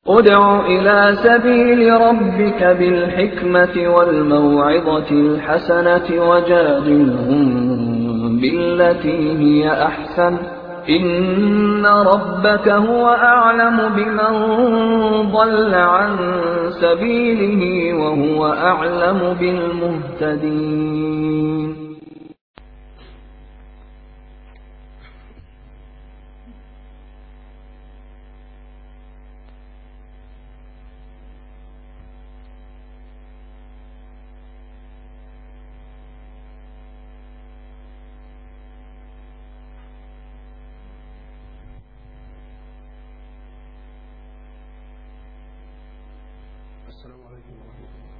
ادْعُ إِلَىٰ سَبِيلِ رَبِّكَ بِالْحِكْمَةِ وَالْمَوْعِظَةِ الْحَسَنَةِ وَجَادِلْهُم بِالَّتِي هِيَ أَحْسَنُ ۚ إِنَّ رَبَّكَ هُوَ أَعْلَمُ بِمَن ضَلَّ عَن سَبِيلِهِ وَهُوَ أَعْلَمُ بِالْمُهْتَدِينَ السلام عليكم ورحمة الله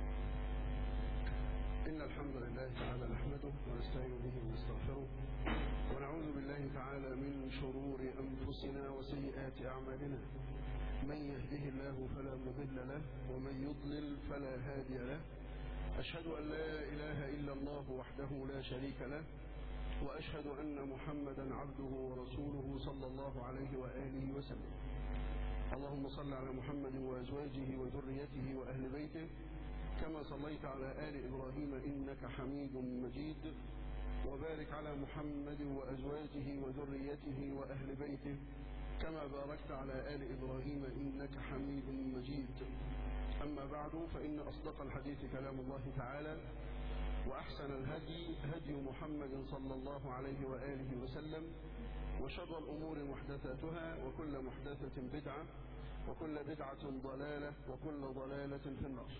إن الحمد لله تعالى نحمده ونستعين به ونستغفره ونعوذ بالله تعالى من شرور أنفسنا وسيئات أعمالنا من يهده الله فلا مضل له ومن يضلل فلا هادي له أشهد أن لا إله إلا الله وحده لا شريك له وأشهد أن محمدا عبده ورسوله صلى الله عليه وآله وسلم اللهم صل على محمد وأزواجه وذريته وأهل بيته كما صليت على آل إبراهيم إنك حميد مجيد وبارك على محمد وأزواجه وذريته وأهل بيته كما باركت على آل إبراهيم إنك حميد مجيد أما بعد فإن أصدق الحديث كلام الله تعالى وأحسن الهدي هدي محمد صلى الله عليه وآله وسلم وشر الأمور محدثاتها وكل محدثة بدعة وكل بدعة ضلالة وكل ضلالة في النار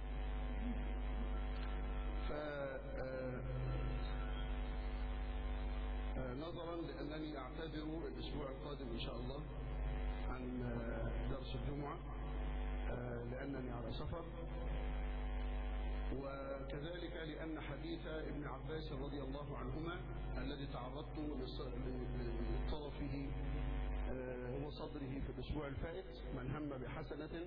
ف نظرا لأنني أعتذر الأسبوع القادم إن شاء الله عن درس الجمعة لأنني على سفر وكذلك لأن حديث ابن عباس رضي الله عنهما الذي تعرضت لطرفه وصدره في الأسبوع الفائت من هم بحسنة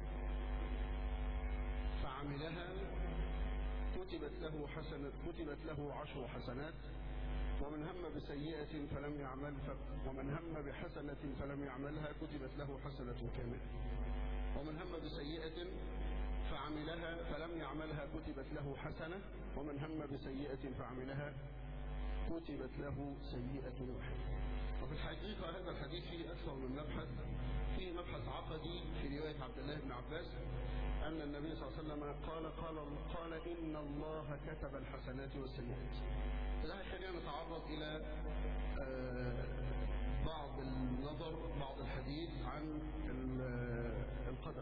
فعملها كتبت له حسنة كتبت له عشر حسنات ومن هم بسيئة فلم يعمل ومن هم بحسنة فلم يعملها كتبت له حسنة كاملة ومن هم بسيئة فعملها فلم يعملها كتبت له حسنة ومن هم بسيئة فعملها كتبت له سيئة واحدة وفي الحقيقة هذا الحديث فيه أكثر من مبحث فيه مبحث عقدي في رواية عبد الله بن عباس أن النبي صلى الله عليه وسلم قال قال قال إن الله كتب الحسنات والسيئات فده خلينا نتعرض إلى بعض النظر بعض الحديث عن القدر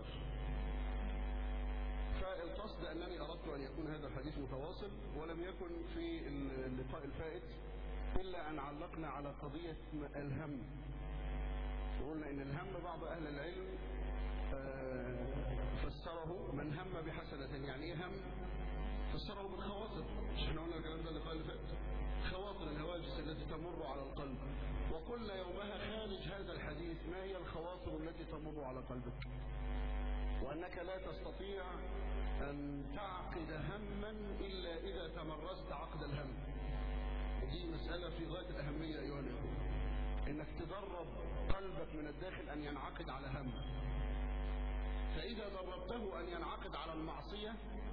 فالقصد أنني أردت أن يكون هذا الحديث متواصل ولم يكن في اللقاء الفائت إلا أن علقنا على قضية الهم وقلنا إن الهم بعض أهل العلم فسره من هم بحسنة يعني إيه هم فسره بالخواطر مش احنا قلنا الكلام ده اللقاء اللي فات خواطر الهواجس التي تمر على القلب وقلنا يومها خارج هذا الحديث ما هي الخواطر التي تمر على قلبك وأنك لا تستطيع أن تعقد هما إلا إذا تمرست عقد الهم دي مسألة في غاية الأهمية أيها الإخوة إنك تدرب قلبك من الداخل أن ينعقد على هم فإذا دربته أن ينعقد على المعصية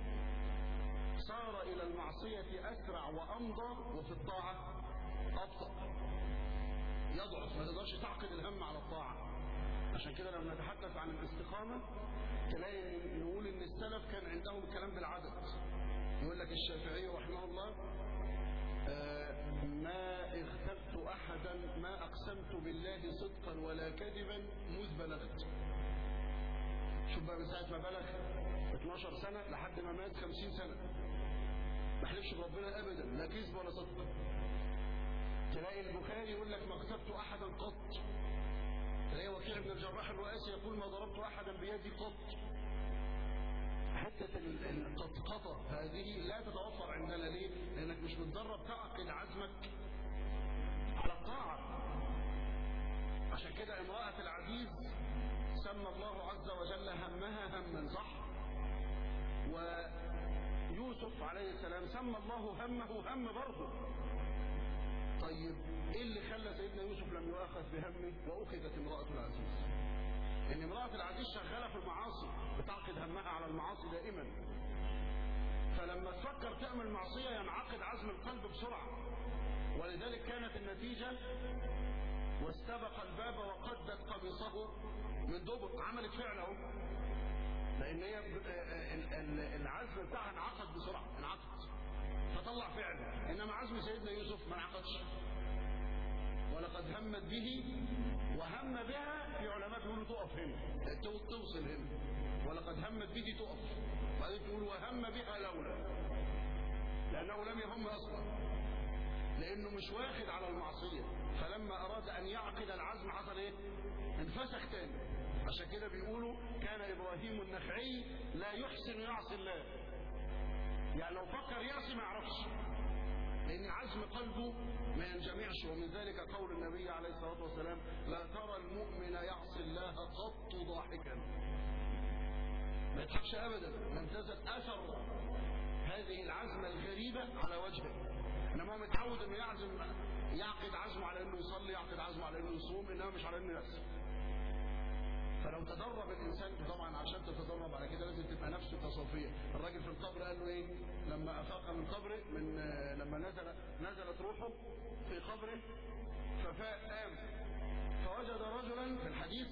صار إلى المعصية أسرع وأمضى وفي الطاعة أبطأ يضعف ما تقدرش تعقد الهم على الطاعة عشان كده لما نتحدث عن الاستقامة تلاقي نقول ان السلف كان عندهم الكلام بالعدد يقول لك الشافعي رحمه الله آه ما اغتبت احدا ما اقسمت بالله صدقا ولا كذبا مذ بلغت شوف بقى من ساعه ما بلغ 12 سنه لحد ما مات 50 سنه ما حلفش بربنا ابدا لا كذب ولا صدق تلاقي البخاري يقول لك ما اغتبت احدا قط تلاقي وكيع بن الجراح الرؤاسي يقول ما ضربت احدا بيدي قط حتة القطقطة هذه لا تتوفر عندنا ليه لانك مش متدرب تعقد عزمك على الطاعة عشان كده امرأة العزيز سمى الله عز وجل همها هما صح ويوسف عليه السلام سمى الله همه هم برضه طيب ايه اللي خلى سيدنا يوسف لم يؤاخذ بهمه واخذت امرأة العزيز ان امرأة العزيز شغالة في همها على المعاصي دائما فلما تفكر تعمل معصية ينعقد عزم القلب بسرعة ولذلك كانت النتيجة واستبق الباب وقدت قميصه من دبر عملت فعل اهو لان هي العزم بتاعها انعقد بسرعه انعقد فطلع فعل انما عزم سيدنا يوسف ما انعقدش ولقد همت به وهم بها في علماء بيقولوا تقف هنا توصل هنا ولقد همت به تقف بعدين تقول وهم بها لولا لانه لم يهم اصلا لانه مش واخد على المعصيه فلما اراد ان يعقد العزم حصل ايه انفسخ تاني عشان كده بيقولوا كان ابراهيم النخعي لا يحسن يعصي الله يعني لو فكر يعصي ما يعرفش لان عزم قلبه ما ينجمعش ومن ذلك قول النبي عليه الصلاه والسلام لا ترى المؤمن يعصي الله قط ضاحكا ما يضحكش ابدا لم تزل اثر هذه العزمه الغريبه على وجهه انما هو متعود انه يعزم يعقد عزمه على انه يصلي يعقد عزمه على انه يصوم انما مش على انه يحسن فلو تدرب الانسان طبعا عشان تتدرب على كده لازم تبقى نفسه صافيه الراجل في القبر قال له ايه لما افاق من قبره من لما نزل نزلت روحه في قبره ففاق قام فوجد رجلا في الحديث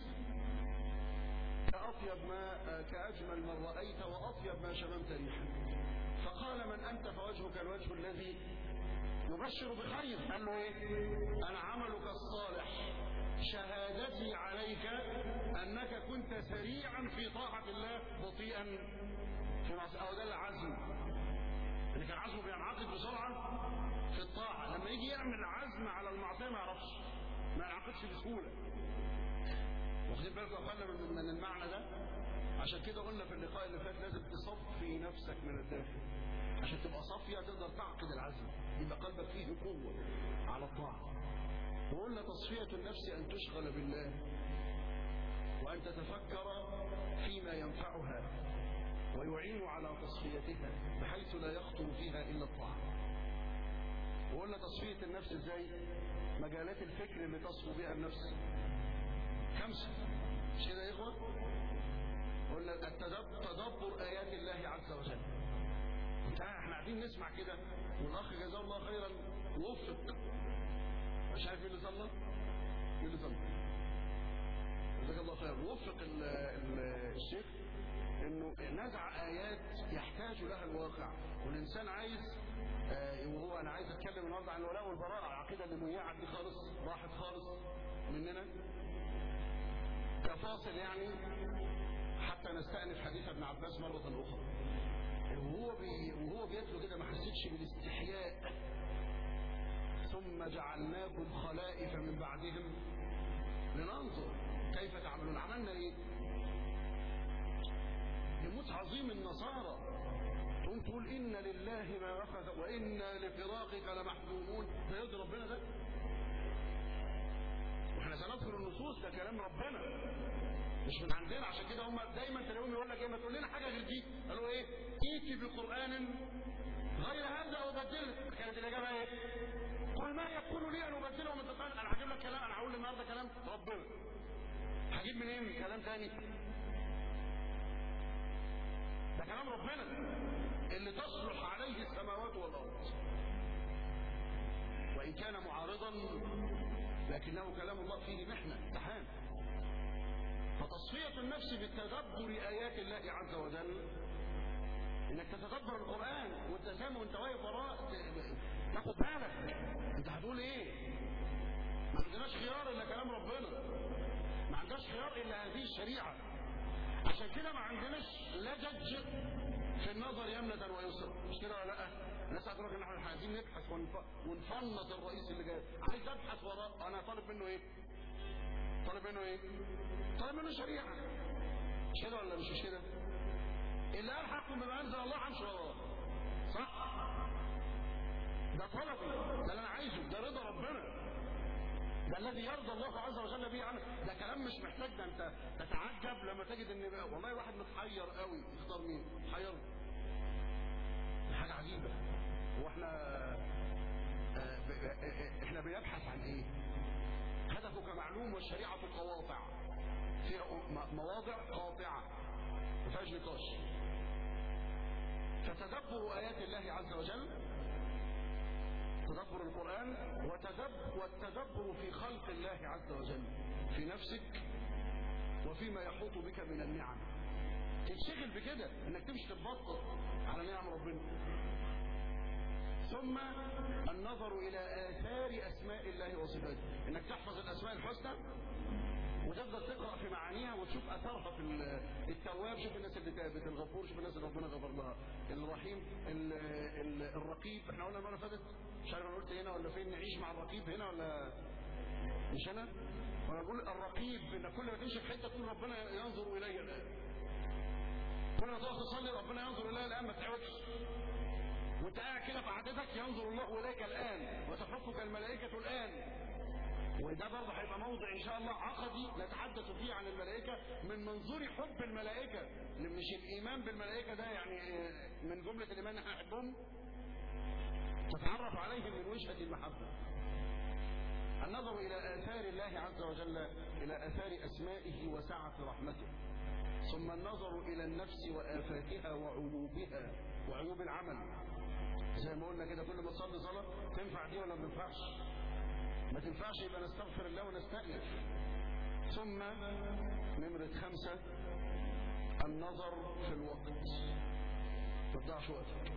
كأطيب ما كأجمل من رأيت وأطيب ما شممت ريحا فقال من أنت فوجهك الوجه الذي يبشر بخير قال له ايه انا عملك الصالح شهادتي عليك انك كنت سريعا في طاعة الله بطيئا في معصية او ده العزم اللي كان عزمه بينعقد بسرعة في الطاعة لما يجي يعمل عزم على المعصية ما يعرفش ما ينعقدش بسهولة واخدين بالكم اخوانا من المعنى ده عشان كده قلنا في اللقاء اللي فات لازم تصفي نفسك من الداخل عشان تبقى صافية تقدر تعقد العزم يبقى قلبك فيه قوة على الطاعة وقلنا تصفية النفس أن تشغل بالله وأن تتفكر فيما ينفعها ويعين على تصفيتها بحيث لا يخطر فيها إلا الطاعة وقلنا تصفية النفس ازاي مجالات الفكر اللي تصفو بها النفس خمسة مش كده يا إخوة قلنا التدبر آيات الله عز وجل احنا قاعدين نسمع كده والاخ جزاه الله خيرا وفق مش عارف مين اللي صلى مين اللي صلى جزاك الله خير وفق ال ال الشيخ انه نزع ايات يحتاج لها الواقع والانسان عايز آه وهو انا عايز اتكلم النهارده عن الولاء والبراء العقيده اللي ميعت دي خالص راحت خالص مننا كفاصل يعني حتى نستأنف حديث ابن عباس مرة أخرى وهو بي وهو بيتلو كده ما حسيتش بالاستحياء ثم جعلناكم خلائف من بعدهم لننظر كيف تعملون عملنا ايه يموت عظيم النصارى تقوم تقول ان لله ما اخذ وانا لفراقك لمحزونون ده يرضي ربنا ده واحنا سنذكر النصوص ده كلام ربنا مش من عندنا عشان كده هم دايما تلاقيهم يقول لك ايه ما تقول لنا حاجه غير دي قالوا ايه ائتي بقران غير هذا او بدله كانت الاجابه ايه قل ما يكون لي ان ابدله من تلقاء انا هجيب لك كلام انا هقول النهارده كلام ربنا هجيب منين من كلام تاني ده كلام ربنا اللي تصلح عليه السماوات والارض وان كان معارضا لكنه كلام الله فيه محنه امتحان فتصفية النفس بالتدبر آيات الله عز وجل انك تتدبر القرآن وانت سامع وانت واقف وراه تاخد بالك انت هتقول ايه ما عندناش خيار الا كلام ربنا ما عندناش خيار الا هذه الشريعة عشان كده ما عندناش لجج في النظر يمنة ويسرى مش كده ولا لا الناس هتقول لك ان احنا عايزين نبحث ونفنط الرئيس اللي جاي عايز ابحث وراه انا طالب منه ايه طالب منه ايه طالب منه شريعة مش كده ولا مش مش كده اللي قال حكم بما انزل الله همشي وراه صح ده طلبي ده اللي انا عايزه ده رضا ربنا ده الذي يرضى الله عز وجل به عنك ده كلام مش محتاج ده انت تتعجب لما تجد ان بقى والله واحد متحير قوي يختار مين محير حاجه عجيبه هو احنا احنا بنبحث عن ايه هدفك معلوم والشريعه قواطع فيها مواضع قاطعه ما فيهاش نقاش تدبر آيات الله عز وجل تدبر القرآن وتدب والتدبر في خلق الله عز وجل في نفسك وفيما يحوط بك من النعم تنشغل بكده انك تمشي تتبطل على نعم ربنا ثم النظر الى اثار اسماء الله وصفاته انك تحفظ الاسماء الحسنى وتفضل تقرا في معانيها وتشوف اثرها في التواب شوف الناس اللي تابت الغفور شوف الناس اللي ربنا غفر لها الرحيم ال ال الرقيب احنا قلنا المره اللي فاتت مش عارف انا قلت هنا ولا فين نعيش مع الرقيب هنا ولا مش انا وانا بقول الرقيب ان كل ما تمشي في حته تقول ربنا ينظر الي الان كل ما تقف تصلي ربنا ينظر الي الان ما تعودش وانت قاعد كده في قعدتك ينظر الله اليك الان وتحفك الملائكه الان وده برضه هيبقى موضع ان شاء الله عقدي نتحدث فيه عن الملائكه من منظور حب الملائكه مش الايمان بالملائكه ده يعني من جمله الايمان احنا نحبهم تتعرف عليهم من وجهه المحبه النظر الى اثار الله عز وجل الى اثار اسمائه وسعه رحمته ثم النظر الى النفس وافاتها وعيوبها وعيوب العمل زي ما قلنا كده كل ما تصلي صلاه تنفع دي ولا ما تنفعش ما تنفعش يبقى نستغفر الله ونستأنف ثم نمرة خمسة النظر في الوقت تضيعش وقتك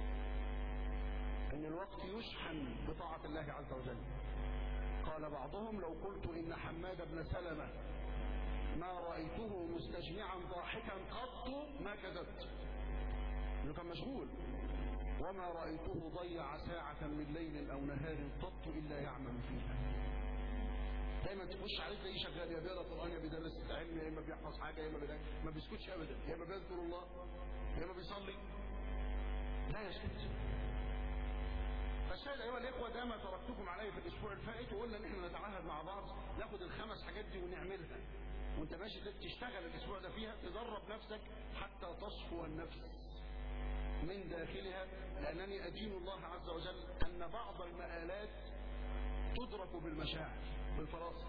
ان الوقت يشحن بطاعة الله عز وجل قال بعضهم لو قلت ان حماد بن سلمة ما رأيته مستجمعا ضاحكا قط ما كذبت انه كان مشغول وما رأيته ضيع ساعة من ليل أو نهار قط إلا يعمل فيها دايما تخش عليه تلاقيه شغال يا بيقرا قران يا بيدرس علم يا اما بيحفظ حاجه يا اما بيدرس ما بيسكتش ابدا يا اما بيذكر الله يا اما بيصلي لا يسكت فالشاهد ايها الاخوه ده ما تركتكم عليه في الاسبوع الفائت وقلنا ان احنا نتعهد مع بعض ناخد الخمس حاجات دي ونعملها وانت ماشي تشتغل الاسبوع ده فيها تدرب نفسك حتى تصفو النفس من داخلها لأنني أدين الله عز وجل أن بعض المآلات تدرك بالمشاعر بالفراسة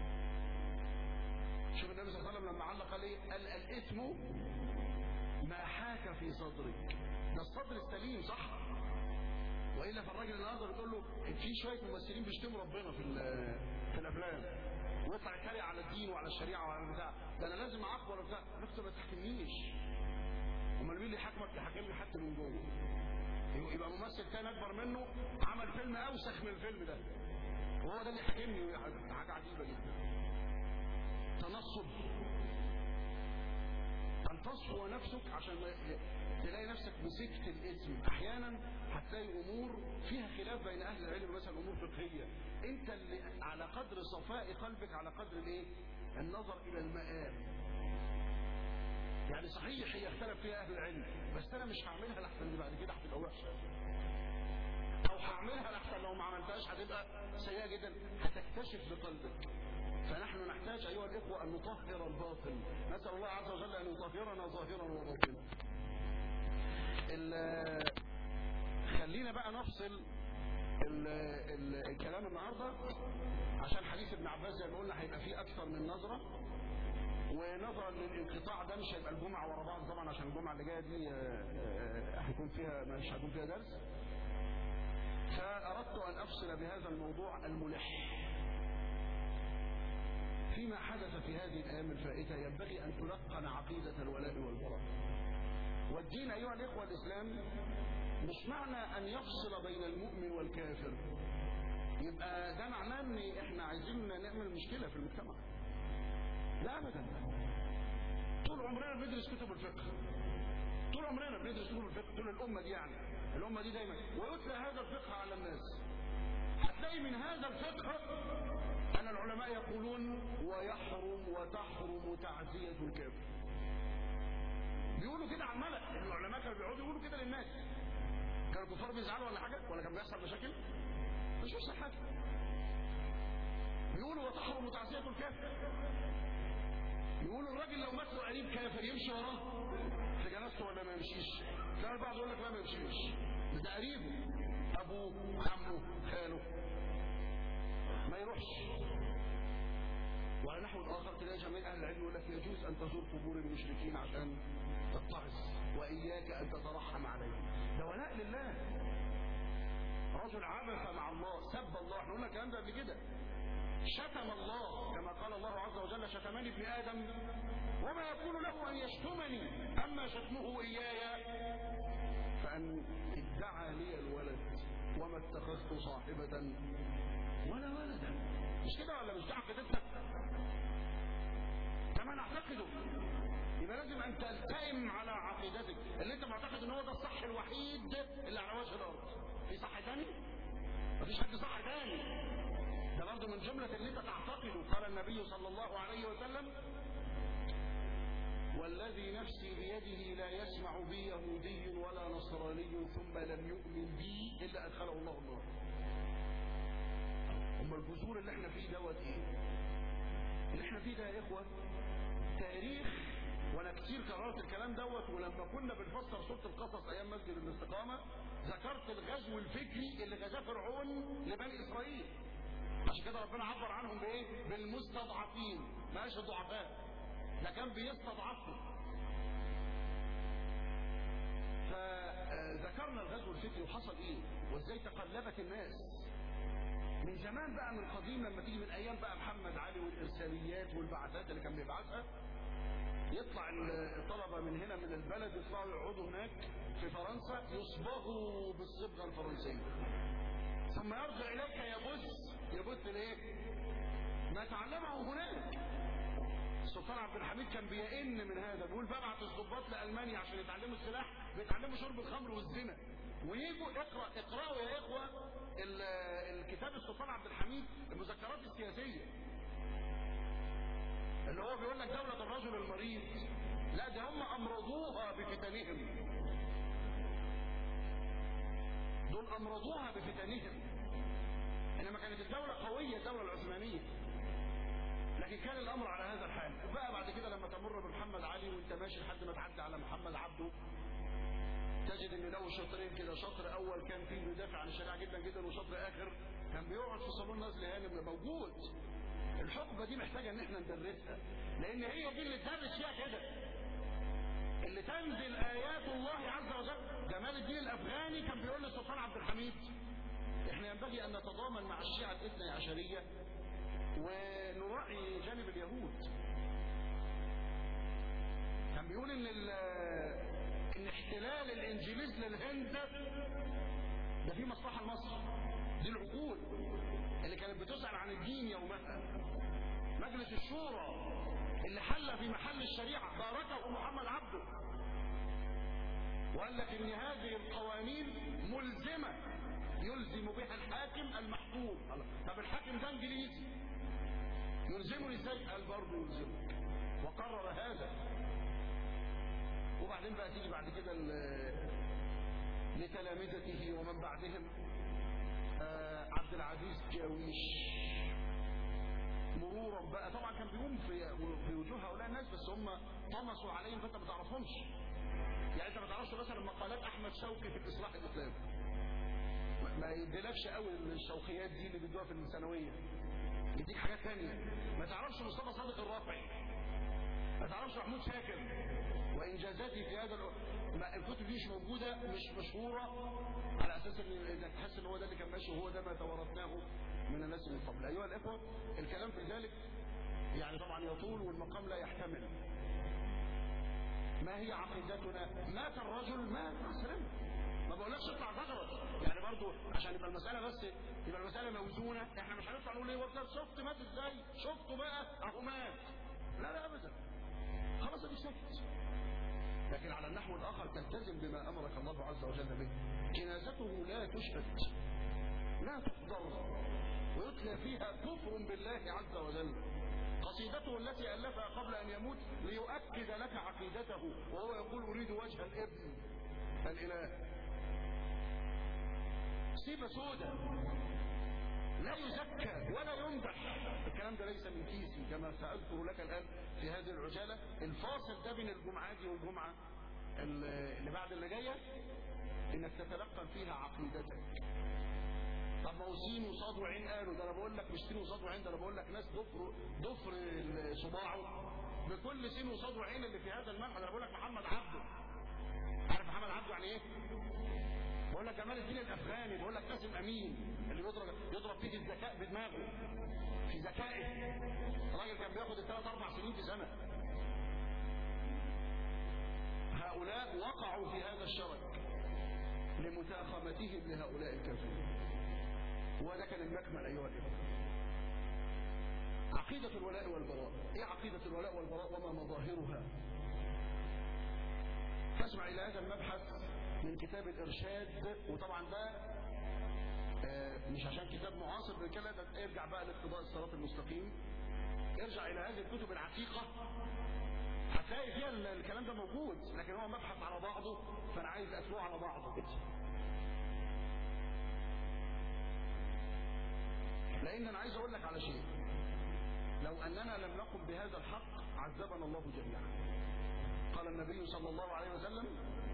شوف النبي صلى الله عليه وسلم لما علق عليه قال الإثم ما حاك في صدرك ده الصدر السليم صح وإلا فالراجل النهارده بتقول له في شوية ممثلين بيشتموا ربنا في في الأفلام ويطلع يتريق على الدين وعلى الشريعة وعلى البتاع ده أنا لازم أعاقبه ولا بتاع نفسه ما تحكمنيش امال مين اللي حكمك يحكمني حتى من جوه يبقى ممثل تاني اكبر منه عمل فيلم اوسخ من الفيلم ده وهو ده اللي حاكمني حاجه عجيبه جدا تنصب ان تصفو نفسك عشان تلاقي نفسك مسكت الاسم احيانا هتلاقي امور فيها خلاف بين اهل العلم مثلا امور فقهيه انت اللي على قدر صفاء قلبك على قدر الايه النظر الى المآل يعني صحيح هي اختلف فيها اهل العلم بس انا مش هعملها لحسن اللي بعد كده هتبقى وحشه او هعملها لحسن لو ما عملتهاش هتبقى سيئه جدا هتكتشف بقلبك فنحن نحتاج ايها الاخوه ان نطهر الباطن نسال الله عز وجل ان يطهرنا ظاهرا وباطنا خلينا بقى نفصل ال ال الكلام النهارده عشان حديث ابن عباس زي ما قلنا هيبقى فيه اكثر من نظره ونظرا للانقطاع ده مش هيبقى الجمعه ورا بعض طبعا عشان الجمعه اللي جايه دي هيكون فيها مش هيكون فيها درس فاردت ان افصل بهذا الموضوع الملح فيما حدث في هذه الايام الفائته ينبغي ان تلقن عقيده الولاء والبراء والدين ايها الاخوه الاسلام مش معنى ان يفصل بين المؤمن والكافر يبقى ده معناه ان احنا عايزين نعمل مشكله في المجتمع لا ابدا طول عمرنا بندرس كتب الفقه طول عمرنا بندرس كتب الفقه طول الامه دي يعني الامه دي دايما ويتلى هذا الفقه على الناس هتلاقي من هذا الفقه ان العلماء يقولون ويحرم وتحرم تعزيه الكافر بيقولوا كده على الملأ العلماء كانوا بيقعدوا يقولوا كده للناس كانوا الكفار بيزعلوا ولا حاجه ولا كان بيحصل مشاكل مش بيحصل حاجه بيقولوا وتحرم تعزيه الكافر يقولوا الراجل لو مات له قريب كافر يمشي وراه في جنازته ولا ما يمشيش كان البعض يقول لك لا ما يمشيش ده قريبه ابوه عمه خاله ما يروحش وعلى نحو الاخر تلاقي جميع اهل العلم يقول لك يجوز ان تزور قبور المشركين عشان تتعظ واياك ان تترحم عليهم ده ولاء لله رجل عبث مع الله سب الله احنا قلنا الكلام ده قبل كده شتم الله كما قال الله عز وجل شتمني ابن ادم وما يكون له ان يشتمني اما شتمه اياي فان ادعى لي الولد وما اتخذت صاحبه ولا ولدا مش كده ولا مش ده عقيدتك كما نعتقده يبقى لازم ان تلتئم على عقيدتك اللي انت معتقد ان هو ده الصح الوحيد اللي على وجه الارض في صح تاني مفيش حد صح تاني ده برضه من جملة اللي انت تعتقده قال النبي صلى الله عليه وسلم والذي نفسي بيده لا يسمع بي يهودي ولا نصراني ثم لم يؤمن بي الا ادخله الله النار اما الجذور اللي احنا فيه دوت ايه اللي احنا فيه ده يا اخوه تاريخ وانا كتير كررت الكلام دوت ولما كنا بنفسر سوره القصص ايام مسجد الاستقامه ذكرت الغزو الفكري اللي غزاه فرعون لبني اسرائيل عشان كده ربنا عبر عنهم بايه بالمستضعفين ما قالش الضعفاء ده كان بيستضعفهم فذكرنا الغزو الفكري وحصل ايه وازاي تقلبت الناس من زمان بقى من قديم لما تيجي من ايام بقى محمد علي والارساليات والبعثات اللي كان بيبعثها يطلع الطلبه من هنا من البلد يطلعوا يقعدوا هناك في فرنسا يصبغوا بالصبغه الفرنسيه ثم يرجع اليك يبث يبث ليه؟ ما تعلمه هناك السلطان عبد الحميد كان بيئن من هذا بيقول ببعت الضباط لالمانيا عشان يتعلموا السلاح بيتعلموا شرب الخمر والزنا ويجوا اقرا اقراوا يا اخوه الكتاب السلطان عبد الحميد المذكرات السياسيه اللي هو بيقول لك دولة الرجل المريض لا ده هم أمرضوها بفتنهم دول أمرضوها بفتنهم إنما كانت الدولة قوية الدولة العثمانية لكن كان الأمر على هذا الحال بقى بعد كده لما تمر بمحمد علي وانت ماشي لحد ما تعدي على محمد عبده تجد ان له شطرين كده شطر اول كان فيه بيدافع عن الشريعه جدا جدا وشطر اخر كان بيقعد في صالون نزل هانم موجود الحقبة دي محتاجة ان احنا ندرسها لان هي دي اللي تدرس فيها كده اللي تنزل ايات الله عز وجل جمال الدين الافغاني كان بيقول للسلطان عبد الحميد احنا ينبغي ان نتضامن مع الشيعة الاثنى عشرية ونراعي جانب اليهود كان بيقول ان ان احتلال الانجليز للهند ده فيه مصلحة لمصر دي العقول اللي كانت بتسأل عن الدين يومها مجلس الشورى اللي حل في محل الشريعة باركه محمد عبده وقال لك ان هذه القوانين ملزمة يلزم بها الحاكم المحكوم طب الحاكم ده انجليزي يلزمني ازاي قال برضه يلزمك وقرر هذا وبعدين بقى تيجي بعد كده لتلامذته ومن بعدهم عبد العزيز جاويش مرورا بقى طبعا كان بيقوم في في وجوه هؤلاء الناس بس هم طمسوا عليهم فانت ما تعرفهمش يعني انت ما تعرفش مثلا مقالات احمد شوقي في الاصلاح الاسلامي ما يديلكش قوي الشوقيات دي اللي بيدوها في الثانويه يديك حاجات ثانيه ما تعرفش مصطفى صادق الرافعي ما تعرفش محمود شاكر وانجازاتي في هذا ما الكتب دي مش موجوده مش مشهوره على اساس انك تحس ان هو ده اللي كان ماشي وهو ده ما توارثناه من الناس من قبل ايها الاخوه الكلام في ذلك يعني طبعا يطول والمقام لا يحتمل ما هي عقيدتنا مات الرجل مات سلم ما بقولكش اطلع زغرط يعني برضو عشان يبقى المساله بس يبقى المساله موزونه احنا مش هنطلع نقول ايه وانت شفت مات ازاي شفته بقى اهو مات لا لا ابدا خلاص اديك سكت لكن على النحو الاخر تلتزم بما امرك الله عز وجل به جنازته لا تشهد لا تحضر ويتلى فيها كفر بالله عز وجل قصيدته التي ألفها قبل أن يموت ليؤكد لك عقيدته وهو يقول أريد وجه الابن الإله سيبة سودة لا يزكى ولا يمدح الكلام ده ليس من كيسي كما سأذكر لك الآن في هذه العجالة الفاصل ده بين الجمعة دي والجمعة اللي بعد اللي جاية انك تتلقن فيها عقيدتك طب ما هو سين وصاد وعين قالوا ده انا بقول لك مش سين وصاد وعين ده انا بقول لك ناس ضفر ضفر صباعه بكل سين وصاد وعين اللي في هذا المنهج انا بقول لك محمد عبده عارف محمد عبده يعني ايه؟ جمال الدين الافغاني بيقول لك قاسم امين اللي بيضرب يضرب فيه الذكاء بدماغه في ذكائه الراجل كان بياخد الثلاث اربع سنين في سنه هؤلاء وقعوا في هذا الشرك لمتاخمتهم لهؤلاء الكافرين وده كان المكمل ايها الاخوه عقيدة الولاء والبراء ايه عقيدة الولاء والبراء وما مظاهرها تسمع الى هذا المبحث من كتاب الارشاد وطبعا ده آه، مش عشان كتاب معاصر بالكلام ده ارجع بقى لاقتضاء الصراط المستقيم ارجع الى هذه الكتب العتيقة هتلاقي فيها ال- الكلام ده موجود لكن هو مبحث على بعضه فانا عايز اتلوه على بعضه كده لان انا عايز اقول لك على شيء لو اننا لم نقم بهذا الحق عذبنا الله جميعا قال النبي صلى الله عليه وسلم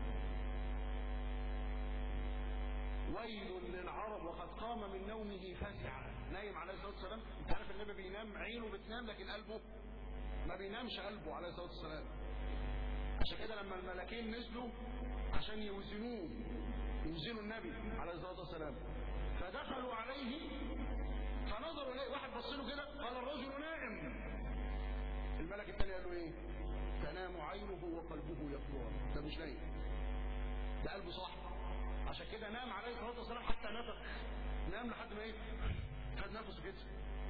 ويل للعرب وقد قام من نومه فزعا نايم عليه الصلاه والسلام انت عارف النبي بينام عينه بتنام لكن قلبه ما بينامش قلبه عليه الصلاه والسلام عشان كده لما الملكين نزلوا عشان يوزنوه يوزنوا النبي عليه الصلاه والسلام فدخلوا عليه فنظروا اليه واحد بص له كده قال الرجل نائم الملك الثاني قال له ايه تنام عينه وقلبه يقظان ده مش نايم ده قلبه صح عشان كده نام عليه الصلاه والسلام حتى نفخ نام لحد ما ايه خد نفسه كده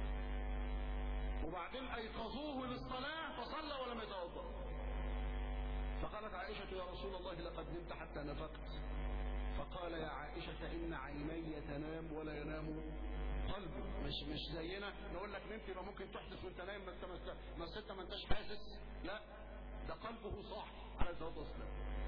وبعدين ايقظوه للصلاه فصلى ولم يتوضا فقالت عائشه يا رسول الله لقد نمت حتى نفقت فقال يا عائشه ان عيني تنام ولا ينام قلبي مش مش زينا نقول لك نمت يبقى ممكن تحدث وانت نايم ما انت ما انت ما انتش حاسس لا ده قلبه صح عليه الصلاه والسلام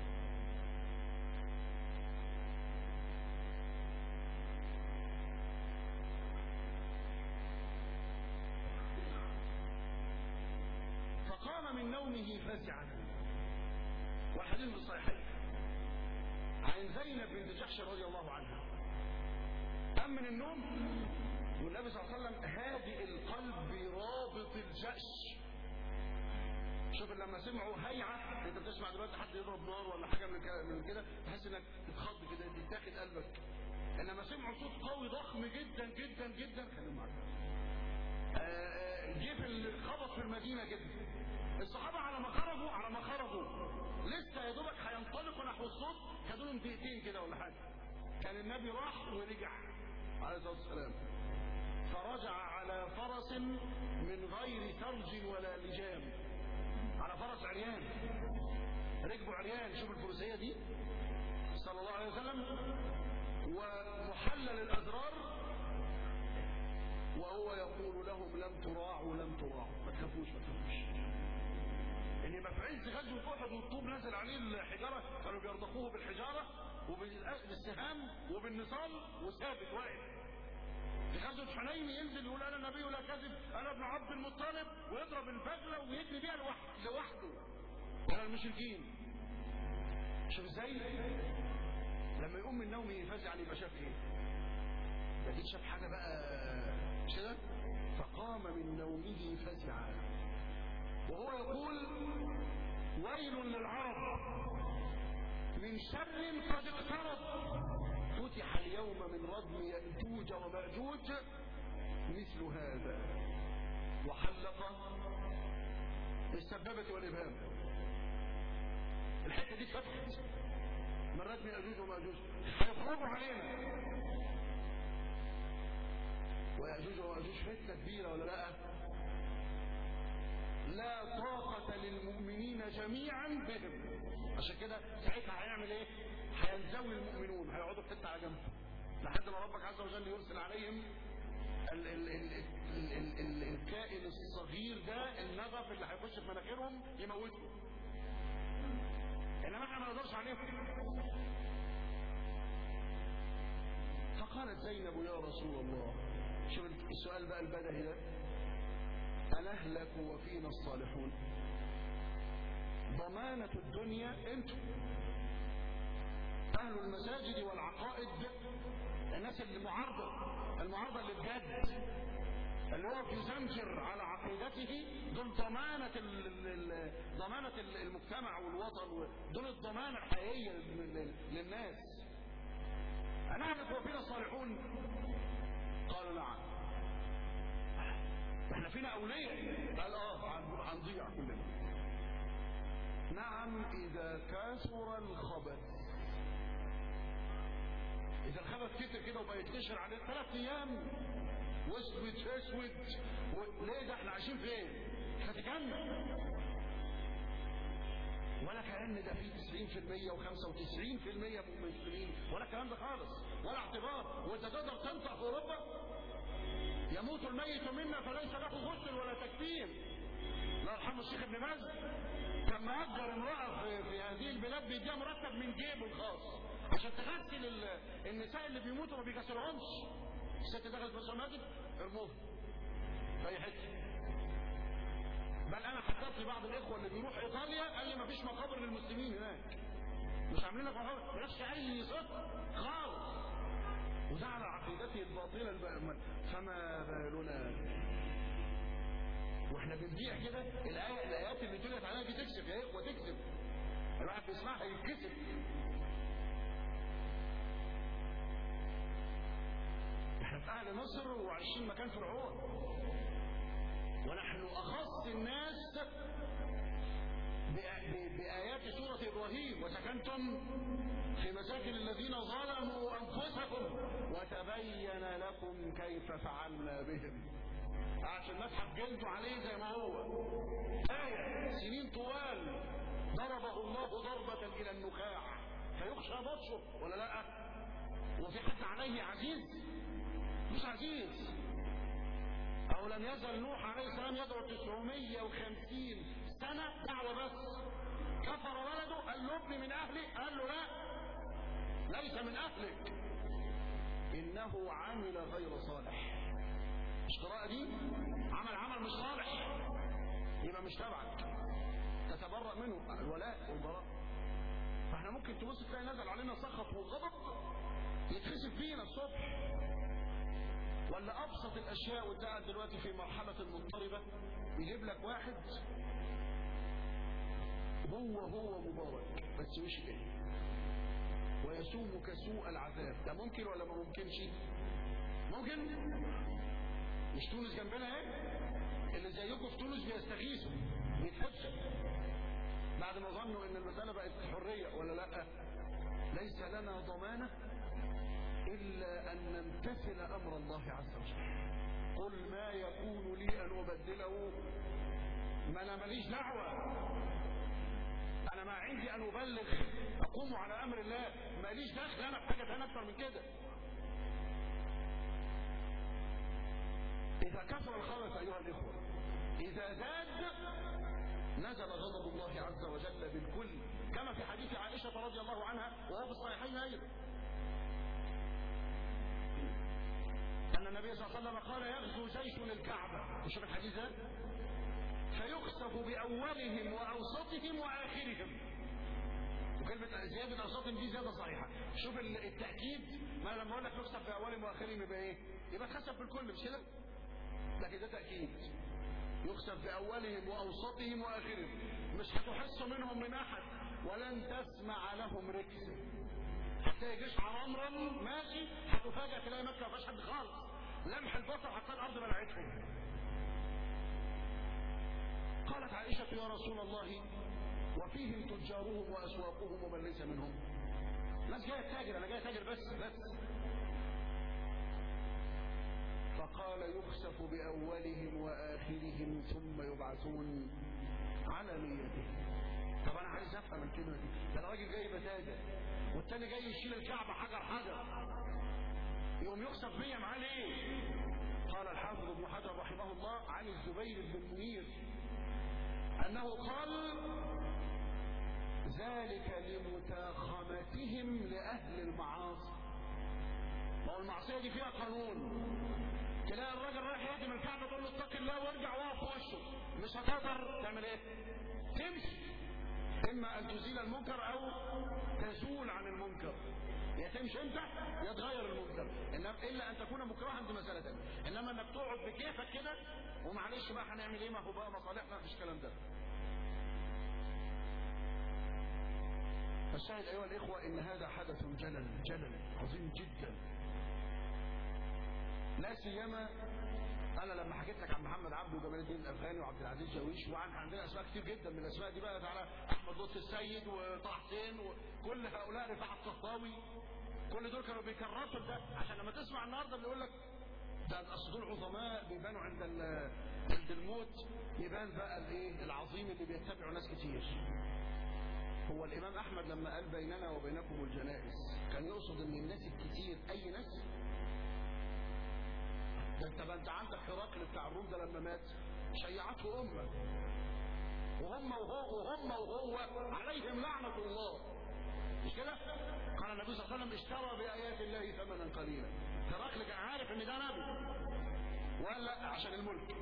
فقام من نومه فزعا والحديث في الصحيحين عن زينب بنت جحش رضي الله عنها قام من النوم والنبي صلى الله عليه وسلم هادئ القلب برابط الجأش شوف لما سمعوا هيعة انت بتسمع دلوقتي حد يضرب نار ولا حاجة من كده- من كده تحس انك تتخض كده تتاخد قلبك انما سمعوا صوت قوي ضخم جدا جدا جدا خليهم معاك آه، آه، جه في ال- خبط في المدينة كده الصحابة على ما خرجوا على ما خرجوا لسه يا دوبك هينطلقوا نحو الصوت خدوا لهم دقيقتين كده ولا حاجة كان النبي راح ورجع عليه الصلاة والسلام فرجع على فرس من غير سرج ولا لجام على فرس عريان ركبوا عريان شوف الفروسية دي صلى الله عليه وسلم ومحلل الأزرار وهو يقول لهم لم تراعوا لم تراعوا ما تخافوش ما تخافوش ان يبقى في عز غزوه احد والطوب نازل عليه الحجاره كانوا بيرضخوه بالحجاره وبالسهام وبالنصال وثابت واقف في غزوه حنين ينزل يقول انا نبي لا كذب انا ابن عبد المطلب ويضرب البغله ويجري بيها لوحده لوحده على المشركين شوف ازاي لما يقوم من نومه يفزع يبقى شاف ايه ده دي شاف حاجه بقى مش كده فقام من نومه فزعا وهو يقول ويل للعرب من شر قد اقترب فتح اليوم من ردم يأجوج ومأجوج مثل هذا وحلق السبابة والإبهام الحتة دي اتفتحت من ردم يأجوج ومأجوج هيخرجوا علينا ويأجوج ومأجوج فتنة كبيرة ولا لا لا طاقة للمؤمنين جميعا بهم عشان كده ساعتها هيعمل ايه هينزوي المؤمنون هيقعدوا في حته على جنب لحد ما ربك عز وجل يرسل عليهم ال ال ال ال ال ال الكائن الصغير ده النغف اللي هيخش في مناخيرهم يموتهم انما احنا ما نقدرش عليهم فقالت زينب يا رسول الله شوف السؤال بقى البدهي ده أنهلك وفينا الصالحون ضمانة الدنيا انتم أهل المساجد والعقائد الناس المعارضة المعارضة اللي بجد اللي هو بيزمجر على عقيدته دول ضمانة ال- ال- ال- ضمانة ال- المجتمع والوطن دول الضمانة الحقيقية لل- للناس أنعرف وفينا الصالحون قال نعم احنا فينا أولياء قال اه هنضيع كلنا نعم إذا كثر الخبث إذا الخبث كتر كده وبقى يتنشر عليه ثلاث أيام واسود اسود و... ليه ده احنا عايشين فين؟ احنا في جنة ولا كأن ده فيه 90% و95% من المسلمين ولا الكلام ده خالص ولا اعتبار وانت تقدر تنطق في اوروبا يموت الميت منا فليس له غسل ولا تكفير الله يرحمه الشيخ ابن باز كان مأجر امرأة في, في هذه البلاد بيديها مرتب من جيبه الخاص عشان تغسل ال- النساء اللي بيموتوا ما بيغسلهمش الست دخلت بس المسجد ارموها في اي حته بل انا حكيت لبعض الاخوه اللي بيروح ايطاليا قال لي ما فيش مقابر للمسلمين هناك مش عاملين لك مقابر مالكش اي صفه خالص وده على عقيدته الباطله الب- فما بالنا واحنا بنبيع كده الايه الايات اللي تلت عليها دي تكسب يا اخوه تكسب الواحد بيسمعها يتكسب احنا في اهل مصر وعايشين مكان فرعون ونحن اخص الناس بآ- ب- بآيات سورة إبراهيم وسكنتم في مساكن الذين ظلموا أنفسكم وتبين لكم كيف فعلنا بهم عشان نسحب جلده عليه زي ما هو آية سنين طوال ضربه الله ضربة إلى النخاع فيخشى بطشه ولا لا وفي حد عليه عزيز مش عزيز أو لم يزل نوح عليه السلام يدعو 950 سنة دعوة بس كفر ولده قال له ابني من أهلي قال له لا ليس من أهلك إنه عمل غير صالح مش قراءة دي عمل عمل مش صالح يبقى مش تبعك تتبرأ منه الولاء والبراء فاحنا ممكن تبص تلاقي نزل علينا سخط وغضب يتخسف فينا الصبح ولا ابسط الاشياء وانت قاعد دلوقتي في مرحله المضطربه يجيب لك واحد هو هو مبارك بس مش كده ويسومك سوء العذاب ده ممكن ولا ما ممكنش ممكن مش تونس جنبنا اهي اللي زيكم في تونس بيستغيثوا بيتحبسوا بعد ما ظنوا ان المساله بقت حريه ولا لا ليس لنا ضمانه إلا أن نمتثل أمر الله عز وجل قل ما يكون لي أن أبدله ما أنا ماليش دعوة أنا ما عندي أن أبلغ أقوم على أمر الله ماليش دخل أنا في حاجة تانية أكتر من كده إذا كثر الخبث أيها الإخوة إذا زاد نزل غضب الله عز وجل بالكل كما في حديث عائشة رضي الله عنها وهو في الصحيحين أيضا أن النبي صلى الله عليه وسلم قال يغزو جيش الكعبة شوف الحديث ده فيخسف بأولهم وأوسطهم وآخرهم وكلمة زيادة أوسطهم دي زيادة صحيحة شوف التأكيد ما لما أقول لك يخسف بأولهم وآخرهم يبقى إيه؟ يبقى اتخسف بالكل مش كده؟ لكن ده تأكيد يخسف بأولهم وأوسطهم وآخرهم مش هتحس منهم من أحد ولن تسمع لهم ركز هتلاقي جيش عرمرم ماشي هتفاجئ تلاقي مكه ما فيهاش حد خالص لمح البصر هتلاقي الارض بلعتهم قالت عائشه يا رسول الله وفيهم تجارهم واسواقهم ومن ليس منهم ناس جايه تاجر انا جاي تاجر بس بس فقال يخسف باولهم واخرهم ثم يبعثون على نيته طب انا عايز افهم الكلمه دي ده الراجل جاي بتاجر والتاني جاي يشيل الكعبة حجر حجر يقوم يخسف بيا معاه ليه قال الحافظ ابن حجر رحمه الله عن الزبير بن المنير أنه قال ذلك لمتاخمتهم لأهل المعاصي ما هو المعصية دي فيها قانون تلاقي الراجل رايح يهدم الكعبة تقول له اتق الله وارجع واقف في وشه مش هتقدر تعمل ايه؟ تمشي إما أن تزيل المنكر أو تزول عن المنكر يا تمشي أنت يا تغير المنكر إنما إلا أن تكون مكرها دي مسألة تانية إنما إنك تقعد بكيفك كده ومعلش بقى هنعمل إيه ما هو بقى مصالحنا مفيش الكلام ده فالشاهد أيها الإخوة إن هذا حدث جلل جلل عظيم جدا لا سيما انا لما حكيت لك عن محمد عبده وجمال الدين الافغاني وعبد العزيز جويش وعن عندنا اسماء كتير جدا من الاسماء دي بقى على احمد لطفي السيد وطه حسين وكل هؤلاء رفاعه الطهطاوي كل دول كانوا بيكرسوا ده عشان لما تسمع النهارده بيقول لك ده اصل دول عظماء بيبانوا عند عند الموت يبان بقى الايه العظيم اللي بيتبعه ناس كتير هو الامام احمد لما قال بيننا وبينكم الجنائز كان يقصد ان الناس الكتير اي ناس ده انت بقى انت عندك هرقل بتاع الروم ده لما مات شيعته امه وهم وهو وهم وهو عليهم لعنه الله مش كده؟ قال النبي صلى الله عليه وسلم اشترى بايات الله ثمنا قليلا هرقل كان عارف ان ده نبي وقال لا عشان الملك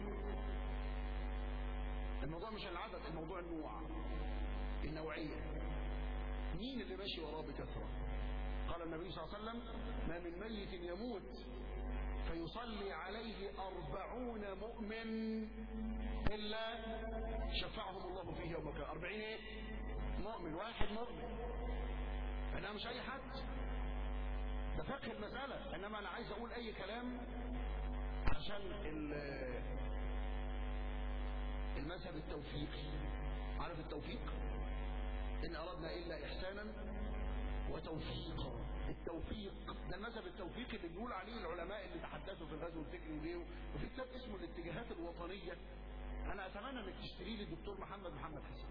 الموضوع مش العدد الموضوع النوع النوعيه مين اللي ماشي وراه بكثره قال النبي صلى الله عليه وسلم ما من ميت يموت فيصلي عليه أربعون مؤمن إلا شفعهم الله فيه يوم القيامة أربعين إيه؟ مؤمن واحد مؤمن أنا مش أي حد ده فقه المسألة إنما أنا عايز أقول أي كلام عشان المذهب التوفيقي عارف التوفيق إن أردنا إلا إحسانا وتوفيقا التوفيق ده المذهب التوفيقي اللي بيقول عليه العلماء اللي تحدثوا في الغزو الفكري وليه وفي كتاب اسمه الاتجاهات الوطنيه انا اتمنى انك تشتري لي الدكتور محمد محمد حسن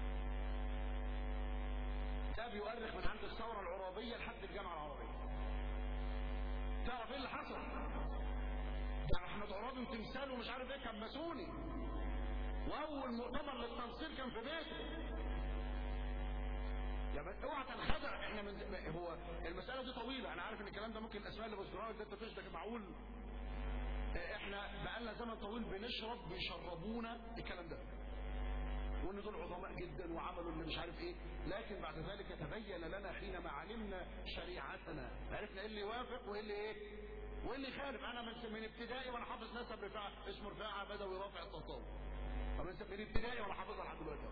ده بيؤرخ من عند الثوره العرابيه لحد الجامعه العربيه تعرف ايه اللي حصل ده احمد عرابي وتمثاله مش عارف ايه كان ماسوني واول مؤتمر للتنصير كان في بيته يعني اوعى تنخدع احنا من هو المساله دي طويله انا عارف ان الكلام ده ممكن الاسماء اللي بذكرها ده تفشتك معقول احنا بقالنا زمن طويل بنشرب بيشربونا الكلام ده وان دول عظماء جدا وعملوا اللي مش عارف ايه لكن بعد ذلك تبين لنا حينما علمنا شريعتنا عرفنا ايه اللي يوافق وايه اللي ايه وايه اللي يخالف انا من من ابتدائي وانا حافظ نسب رفاعه اسمه رفاعه بدوي رافع الطهطاوي من ابتدائي وانا حافظها لحد دلوقتي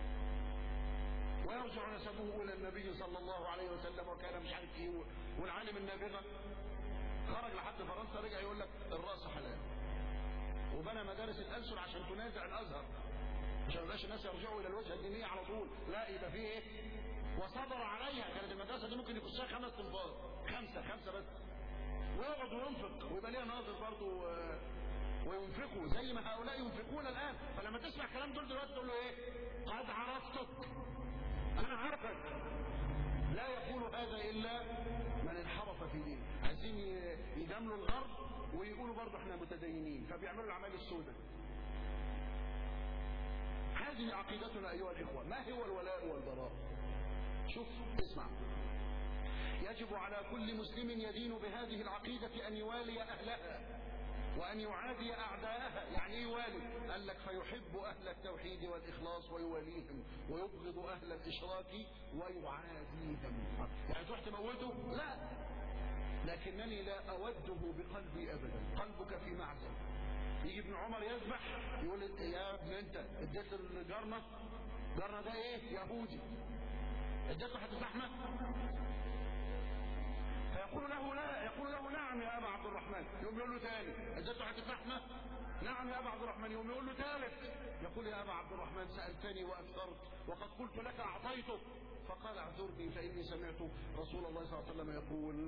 ويرجع نسبه الى النبي صلى الله عليه وسلم وكان مش عارف ايه والعالم النابغه خرج لحد فرنسا رجع يقول لك الراس حلال وبنى مدارس الالسن عشان تنازع الازهر عشان ما يبقاش الناس يرجعوا الى الوجهه الدينيه على طول لا يبقى فيه ايه وصبر عليها كانت المدرسه دي ممكن يخشها خمس تنفار خمسه خمسه بس ويقعد وينفق ويبقى ليها ناظر برضه وينفقوا زي ما هؤلاء ينفقون الان فلما تسمع كلام دول دلوقتي تقول له ايه قد عرفتك انا عارفك لا يقول هذا الا من انحرف في دينه عايزين يجاملوا الغرب ويقولوا برضه احنا متدينين فبيعملوا الاعمال السوداء هذه عقيدتنا ايها الاخوه ما هو الولاء والبراء شوف اسمع يجب على كل مسلم يدين بهذه العقيده ان يوالي اهلها وأن يعادي أعداءها يعني يوالي قال لك فيحب أهل التوحيد والإخلاص ويواليهم ويبغض أهل الإشراك ويعاديهم يعني تروح تموته لا لكنني لا أوده بقلبي أبدا قلبك في معزل يجي ابن عمر يذبح يقول يا ابن انت اديت الجرنة جرنة ده ايه يهودي اديته حتى لحمة فيقول له لا يقول له نعم يا ابا عبد الرحمن يقوم يقول له ثاني اديته حته لحمه نعم يا ابا عبد الرحمن يقوم يقول له ثالث يقول يا ابا عبد الرحمن سالتني واكثرت وقد قلت لك اعطيتك فقال اعذرني فاني سمعت رسول الله صلى الله عليه وسلم يقول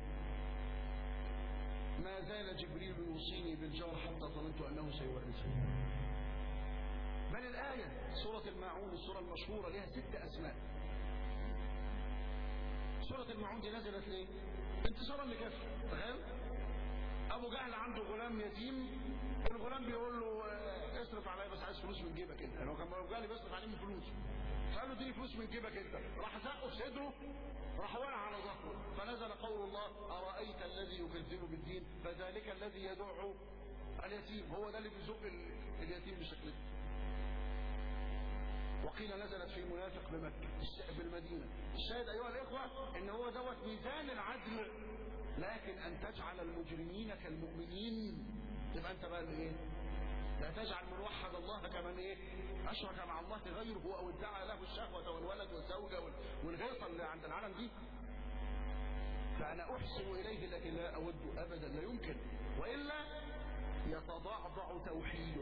ما زال جبريل يوصيني بالجار حتى ظننت انه سيورثني بل الآية سورة الماعون السورة المشهورة لها ست أسماء سورة الماعون دي نزلت ليه؟ انتصارا لكفر تخيل ابو جهل عنده غلام يتيم الغلام بيقول له اصرف عليا بس عايز فلوس من جيبك انت يعني هو كان ابو جهل بيصرف عليه من فلوس فقال له اديني فلوس من جيبك انت راح زقه في صدره راح وقع على ظهره فنزل قول الله ارايت الذي يكذب بالدين فذلك الذي يدع اليتيم هو ده اللي بيزق اليتيم بالشكل ده وقيل نزلت في منافق بمكة بالمدينة الشاهد أيها الإخوة إن هو دوت ميزان العدل لكن أن تجعل المجرمين كالمؤمنين تبقى أنت بقى إيه لا تجعل من وحد الله كمن إيه أشرك مع الله غيره أو ادعى له الشهوة والولد والزوجة والغيطة اللي عند العالم دي فأنا أحسن إليه لكن لا أود أبدا لا يمكن وإلا يتضعضع توحيدك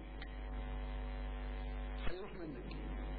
هيروح منك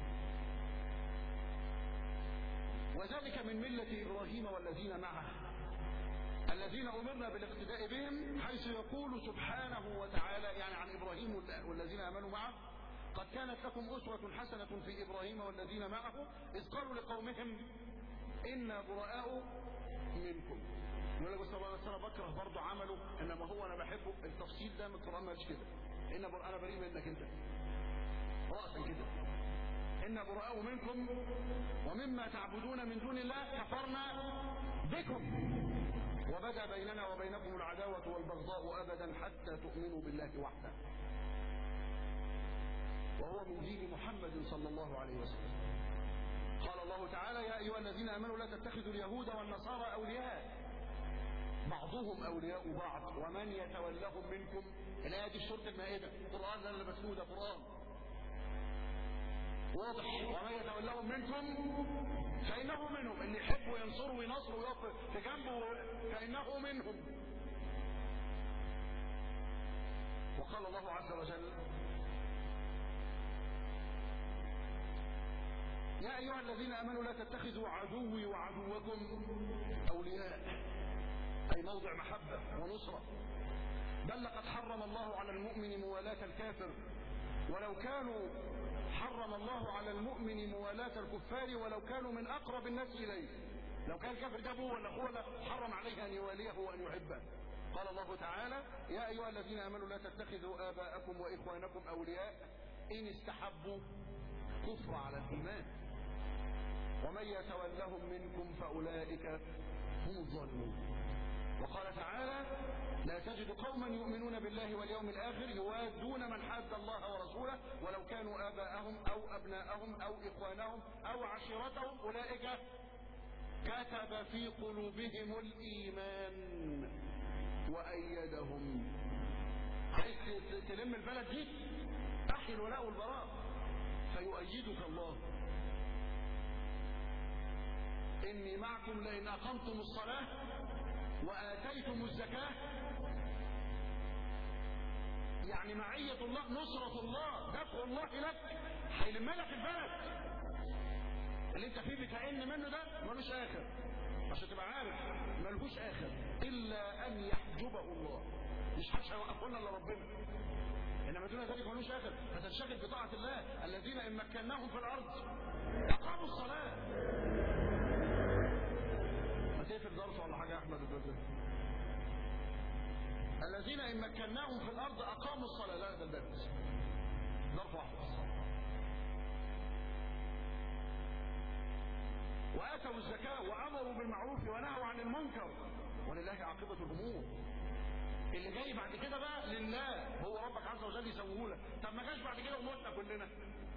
وذلك من ملة إبراهيم والذين معه الذين أمرنا بالاقتداء بهم حيث يقول سبحانه وتعالى يعني عن إبراهيم والذين آمنوا معه قد كانت لكم أسوة حسنة في إبراهيم والذين معه إذ قالوا لقومهم إنا براء منكم يقول لك بس انا بكره برضه عمله انما هو انا بحبه التفصيل ده من القران ما كده ان انا بريء منك انت راسا كده ان براء منكم ومما تعبدون من دون الله كفرنا بكم وبدا بيننا وبينكم العداوه والبغضاء ابدا حتى تؤمنوا بالله وحده وهو من دين محمد صلى الله عليه وسلم قال الله تعالى يا ايها الذين امنوا لا تتخذوا اليهود والنصارى اولياء بعضهم أولياء بعض ومن يتولهم منكم الآية دي في سورة المائدة القرآن ده اللي بسموه ده قرآن واضح ومن يتولهم منكم فإنه منهم اللي يحب وينصر وينصر ويقف في جنبه فإنه منهم وقال الله عز وجل يا أيها الذين آمنوا لا تتخذوا عدوي وعدوكم أولياء أي موضع محبة ونصرة بل لقد حرم الله على المؤمن موالاة الكافر ولو كانوا حرم الله على المؤمن موالاة الكفار ولو كانوا من أقرب الناس إليه لو كان الكافر جابه ولا هو حرم عليه أن يواليه وأن يحبه قال الله تعالى يا أيها الذين آمنوا لا تتخذوا آباءكم وإخوانكم أولياء إن استحبوا كفر على الإيمان ومن يتولهم منكم فأولئك هم الظالمون وقال تعالى لا تجد قوما يؤمنون بالله واليوم الآخر يوادون من حاد الله ورسوله ولو كانوا آباءهم أو أبناءهم أو إخوانهم أو عشيرتهم أولئك كتب في قلوبهم الإيمان وأيدهم عايز تلم البلد دي أحي الولاء والبراء فيؤيدك الله إني معكم لئن أقمتم الصلاة وآتيتم الزكاة يعني معية الله نصرة الله دفع الله لك هيلم لك البلد اللي انت فيه بتعن منه ده ملوش آخر عشان تبقى عارف ملهوش آخر إلا أن يحجبه الله مش حدش هيوقفه لنا إلا ربنا إنما دون ذلك ملوش آخر فتنشغل بطاعة الله الذين إن مكناهم في الأرض أقاموا الصلاة تقفل درس ولا حاجة يا أحمد الدرس الذين إن مكناهم في الأرض أقاموا الصلاة لا ده الدرس ظرف واحد وآتوا الزكاة وأمروا بالمعروف ونهوا عن المنكر ولله عاقبة الأمور اللي جاي بعد كده بقى لله هو ربك عز وجل يسويه لك طب ما جاش بعد كده وموتنا كلنا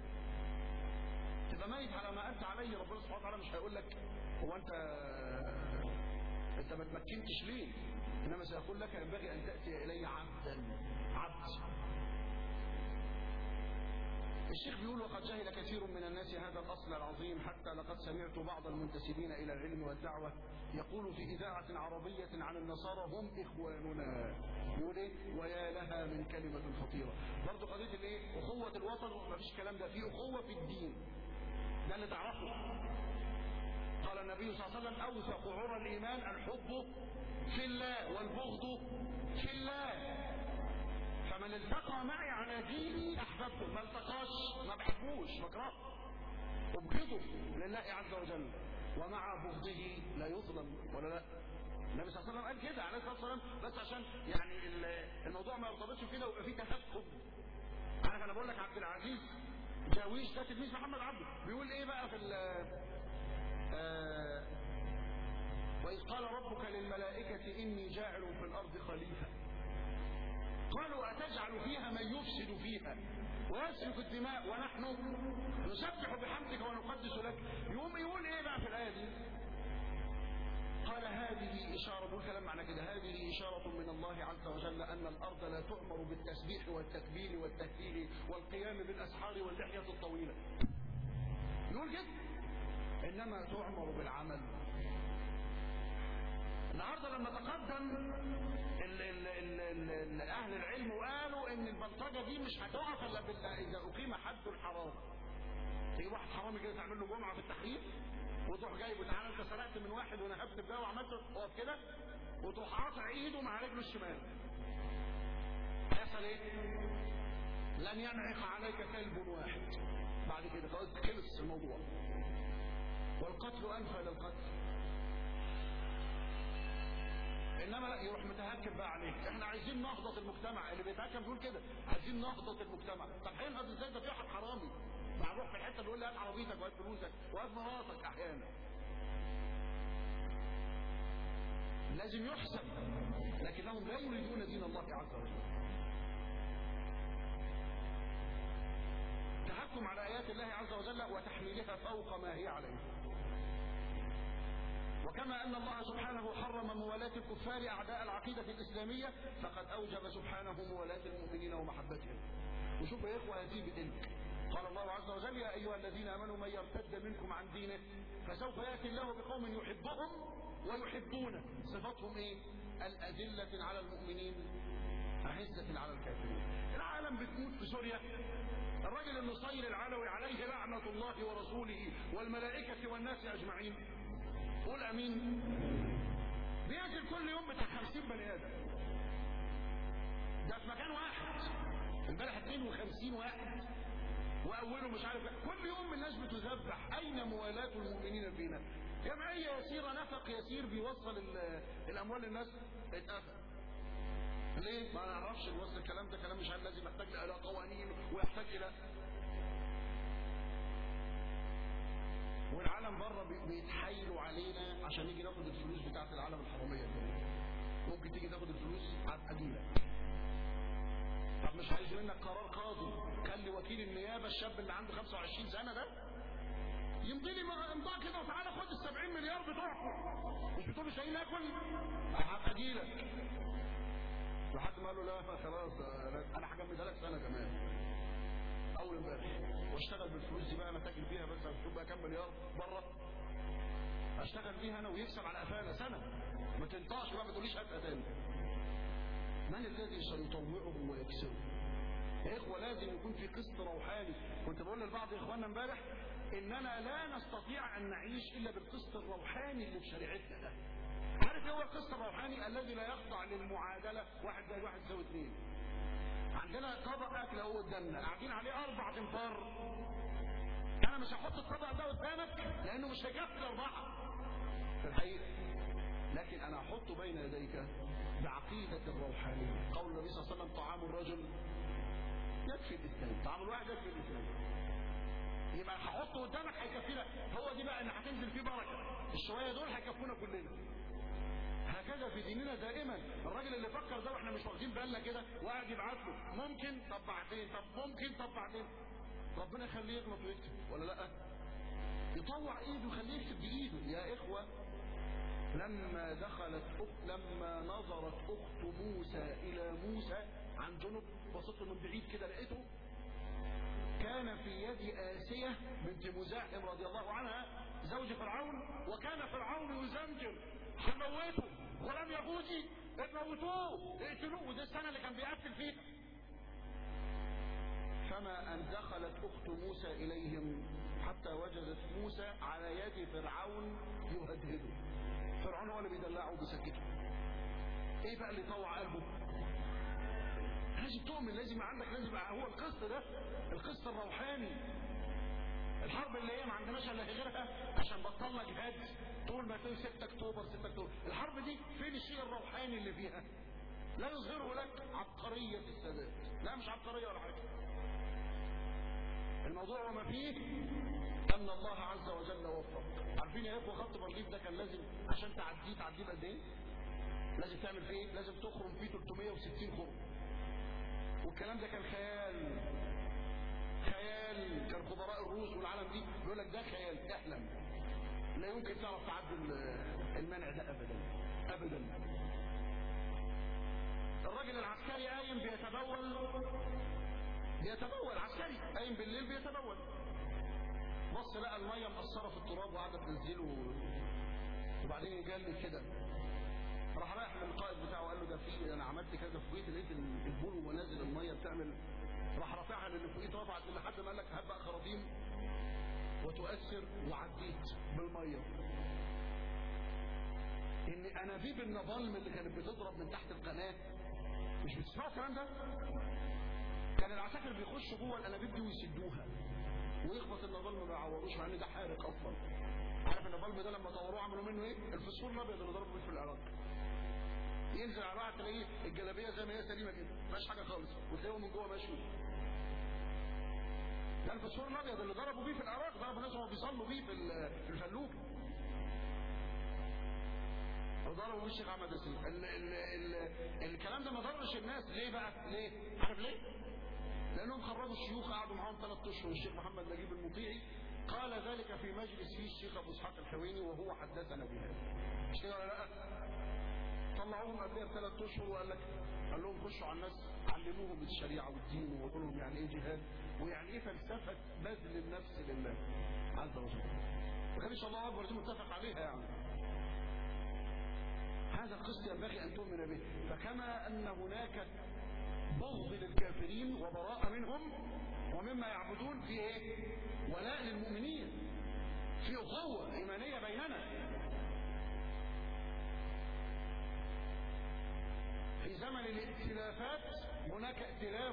تبقى ميت على ما انت عليه ربنا سبحانه وتعالى مش هيقول لك هو انت انت ما تمكنتش ليه انما سيقول لك ينبغي ان تاتي الي عبدا عبد الشيخ بيقول وقد جهل كثير من الناس هذا الاصل العظيم حتى لقد سمعت بعض المنتسبين الى العلم والدعوه يقول في اذاعه عربيه عن النصارى هم اخواننا يقول ايه ويا لها من كلمه خطيره برضه قضيه الايه اخوه الوطن ما فيش كلام ده في اخوه في الدين ده اللي تعرفه قال النبي صلى الله عليه وسلم اوثق عرى الايمان الحب في الله والبغض في الله فمن التقى معي على ديني احببته ما التقاش ما بحبوش بكرهه ابغضه لله عز وجل ومع بغضه لا يظلم ولا لا النبي صلى الله عليه وسلم قال كده عليه الصلاه والسلام بس عشان يعني الموضوع ما يرتبطش كده ويبقى فيه تفكك عارف انا بقول لك عبد العزيز جاويش ده تلميذ محمد عبده بيقول ايه بقى في آه وإذ قال ربك للملائكة إني جاعل في الأرض خليفة قالوا أتجعل فيها من يفسد فيها ويسفك الدماء ونحن نسبح بحمدك ونقدس لك يقوم يقول ايه بقى في الآية دي قال هذه إشارة بقول كلام معنى كده هذه إشارة من الله عز وجل أن الأرض لا تؤمر بالتسبيح والتكبير والتهليل والقيام بالأسحار واللحية الطويلة يقول كده إنما تؤمر بالعمل النهارده لما تقدم ال ال ال ال ال اهل العلم وقالوا ان البلطجه دي مش هتقف الا بال- اذا اقيم حد الحرام تيجي واحد حرامي كده تعمل له جمعه في التحرير وتروح جايبه تعالى انت سرقت من واحد ونهبت بده وعملت اقف كده وتروح قاطع ايده مع رجله الشمال هيحصل ايه؟ لن ينعق عليك كلب واحد بعد كده خلاص خلص الموضوع والقتل انفى للقتل انما لا يروح متهكم بقى عليك احنا عايزين نهضه المجتمع اللي بيتهكم بيقول كده عايزين نهضه المجتمع طب هينهض ازاي ده في واحد حرامي هنروح في الحته اللي يقول لي هات عربيتك وهات فلوسك وهات مراتك احيانا لازم يحسب لكنهم لا يريدون دين الله عز وجل تحكم على ايات الله عز وجل وتحميلها فوق ما هي عليه وكما أن الله سبحانه حرم موالاة الكفار أعداء العقيدة الإسلامية فقد أوجب سبحانه موالاة المؤمنين ومحبتهم وشوف يا إخوة هذه بتلك قال الله عز وجل يا أيها الذين آمنوا من يرتد منكم عن دينه فسوف يأتي الله بقوم يحبهم ويحبونه صفتهم إيه الأذلة على المؤمنين أعزة على الكافرين العالم بتموت في سوريا الرجل النصير العلوي عليه لعنة الله ورسوله والملائكة والناس أجمعين قول امين بيقتل كل يوم بتاع 50 بني ادم ده في مكان واحد امبارح 52 واحد واوله مش عارف كل يوم الناس بتذبح اين موالاه المؤمنين فينا جمعيه يسيره نفق يسير بيوصل ال- الاموال للناس اتقفل ليه؟ ما نعرفش نوصل الكلام ده كلام مش عارف لازم يحتاج الى قوانين ويحتاج الى والعالم بره بي- بيتحايلوا علينا عشان نيجي ناخد الفلوس بتاعت العالم الحراميه دي ممكن تيجي تاخد الفلوس هتأديلك طب مش عايز منك قرار قاضي خلي وكيل النيابه الشاب اللي عنده 25 سنه ده يمضي لي مغ- امضاء كده وتعالى خد ال 70 مليار بتوعكم مش بتقول مش لاقيين ناكل هبقى لك لحد ما قال له لا خلاص أنا- انا هجمدها لك سنه كمان اول امبارح واشتغل بالفلوس دي بقى انا تاجر بيها بس هشوف بقى كام مليار بره اشتغل بيها انا ويكسب على قفانا سنه ما تنطقش بقى ما تقوليش هات تاني من الذي سيطوعه ويكسبه يا اخوه لازم يكون في قسط روحاني كنت بقول لبعض اخواننا امبارح اننا لا نستطيع ان نعيش الا بالقسط الروحاني اللي في شريعتنا ده عارف ايه هو القسط الروحاني الذي لا يخضع للمعادله واحد زائد واحد يساوي اثنين عندنا طبق اكل اهو قدامنا قاعدين عليه اربع تنفار انا مش هحط الطبق ده قدامك لانه مش هيكفي الاربعه في الحقيقه لكن انا احطه بين يديك بعقيده الروحانيه قول النبي صلى الله عليه وسلم طعام الرجل يكفي الاثنين طعام الواحد يكفي الاثنين يبقى هحطه قدامك هيكفينا هو دي بقى ان هتنزل فيه بركه الشويه دول هيكفونا كلنا هكذا في ديننا دائما الراجل اللي فكر ده واحنا مش واخدين بالنا كده وقاعد يبعت له ممكن طب بعدين طب ممكن طب بعدين ربنا يخليه يغلط ويكتب ولا لا يطوع ايده ويخليه يكتب بايده يا اخوه لما دخلت أخت لما نظرت اخت موسى الى موسى عن جنب بصيت له من بعيد كده لقيته كان في يد آسية بنت مزاحم رضي الله عنها زوج فرعون وكان فرعون يزمجر حموته ولم يفوزي موتوه اقتلوه وده السنة اللي كان بيقتل فيها فما أن دخلت أخت موسى إليهم حتى وجدت موسى على يد فرعون يهدهده فرعون هو اللي بيدلعه وبيسكته ايه بقى اللي طوع قلبه لازم تؤمن لازم يبقى عندك لازم يبقى هو القسط ده القسط الروحاني الحرب اللي هي ما عندناش الا غيرها عشان بطلنا جهاد طول ما في 6 اكتوبر 6 اكتوبر الحرب دي فين الشيء الروحاني اللي فيها لا يظهره لك عبقرية السادات لا مش عبقرية ولا حاجة الموضوع وما فيه أن الله عز وجل وفق عارفين يا إخوة خط بارليف ده كان لازم عشان تعديه تعديه بقد إيه؟ لازم تعمل فيه إيه؟ لازم تخرم فيه 360 خرم والكلام ده كان خيال خيال كان خبراء الروس والعالم دي بيقول لك ده خيال احلم لا يمكن تعرف تعدي المنع ده ابدا ابدا الراجل العسكري قايم بيتبول بيتبول عسكري قايم بالليل بيتبول بص لقى الميه مقصره في التراب وقاعده تنزله وبعدين يجلد كده راح رايح للقائد بتاعه وقال له ده في انا عملت كذا فوقيت لقيت البول وهو نازل الميه بتعمل راح رافعها للي فوقيت رفعت لحد ما قال لك هات بقى خراطيم وتؤثر وعديت بالميه ان انابيب النظالم اللي كانت بتضرب من تحت القناه مش بتسمعوا الكلام ده كان العساكر بيخشوا جوه الانابيب دي ويسدوها ويخبط النظالم ما يعوروش مع ان ده حارق اصلا عارف النظالم ده لما طوروه عملوا منه ايه الفسفور الابيض اللي ضربوا بيه في العراق ينزل على الواحد تلاقيه الجلابيه زي ما هي سليمه كده مفيش حاجه خالص وتلاقيه من جوه مشوي ده الفسفور الابيض اللي ضربوا بيه في العراق ضربوا ناس وهم بيصلوا بيه في في الفلوك وضربوا بيه الشيخ احمد ياسين ال ال ال الكلام ده ما ضرش الناس ليه بقى؟ ليه؟ عارف ليه؟ لانهم خرجوا الشيوخ قعدوا معاهم ثلاث اشهر الشيخ محمد نجيب المطيعي قال ذلك في مجلس فيه الشيخ ابو اسحاق الحويني وهو حدثنا بهذا مش كده ولا لا؟ طلعوهم قبلها بثلاث اشهر وقال لك قال لهم خشوا على الناس علموهم الشريعه والدين وقولوا لهم يعني ايه جهاد ويعني ايه فلسفه بذل النفس لله عز وجل وكان ان شاء الله اكبر دي متفق عليها يعني هذا القسط ينبغي ان تؤمن به فكما ان هناك بغض للكافرين وبراءه منهم ومما يعبدون في ايه ولاء للمؤمنين في اخوه ايمانيه بيننا في زمن الائتلافات هناك ائتلاف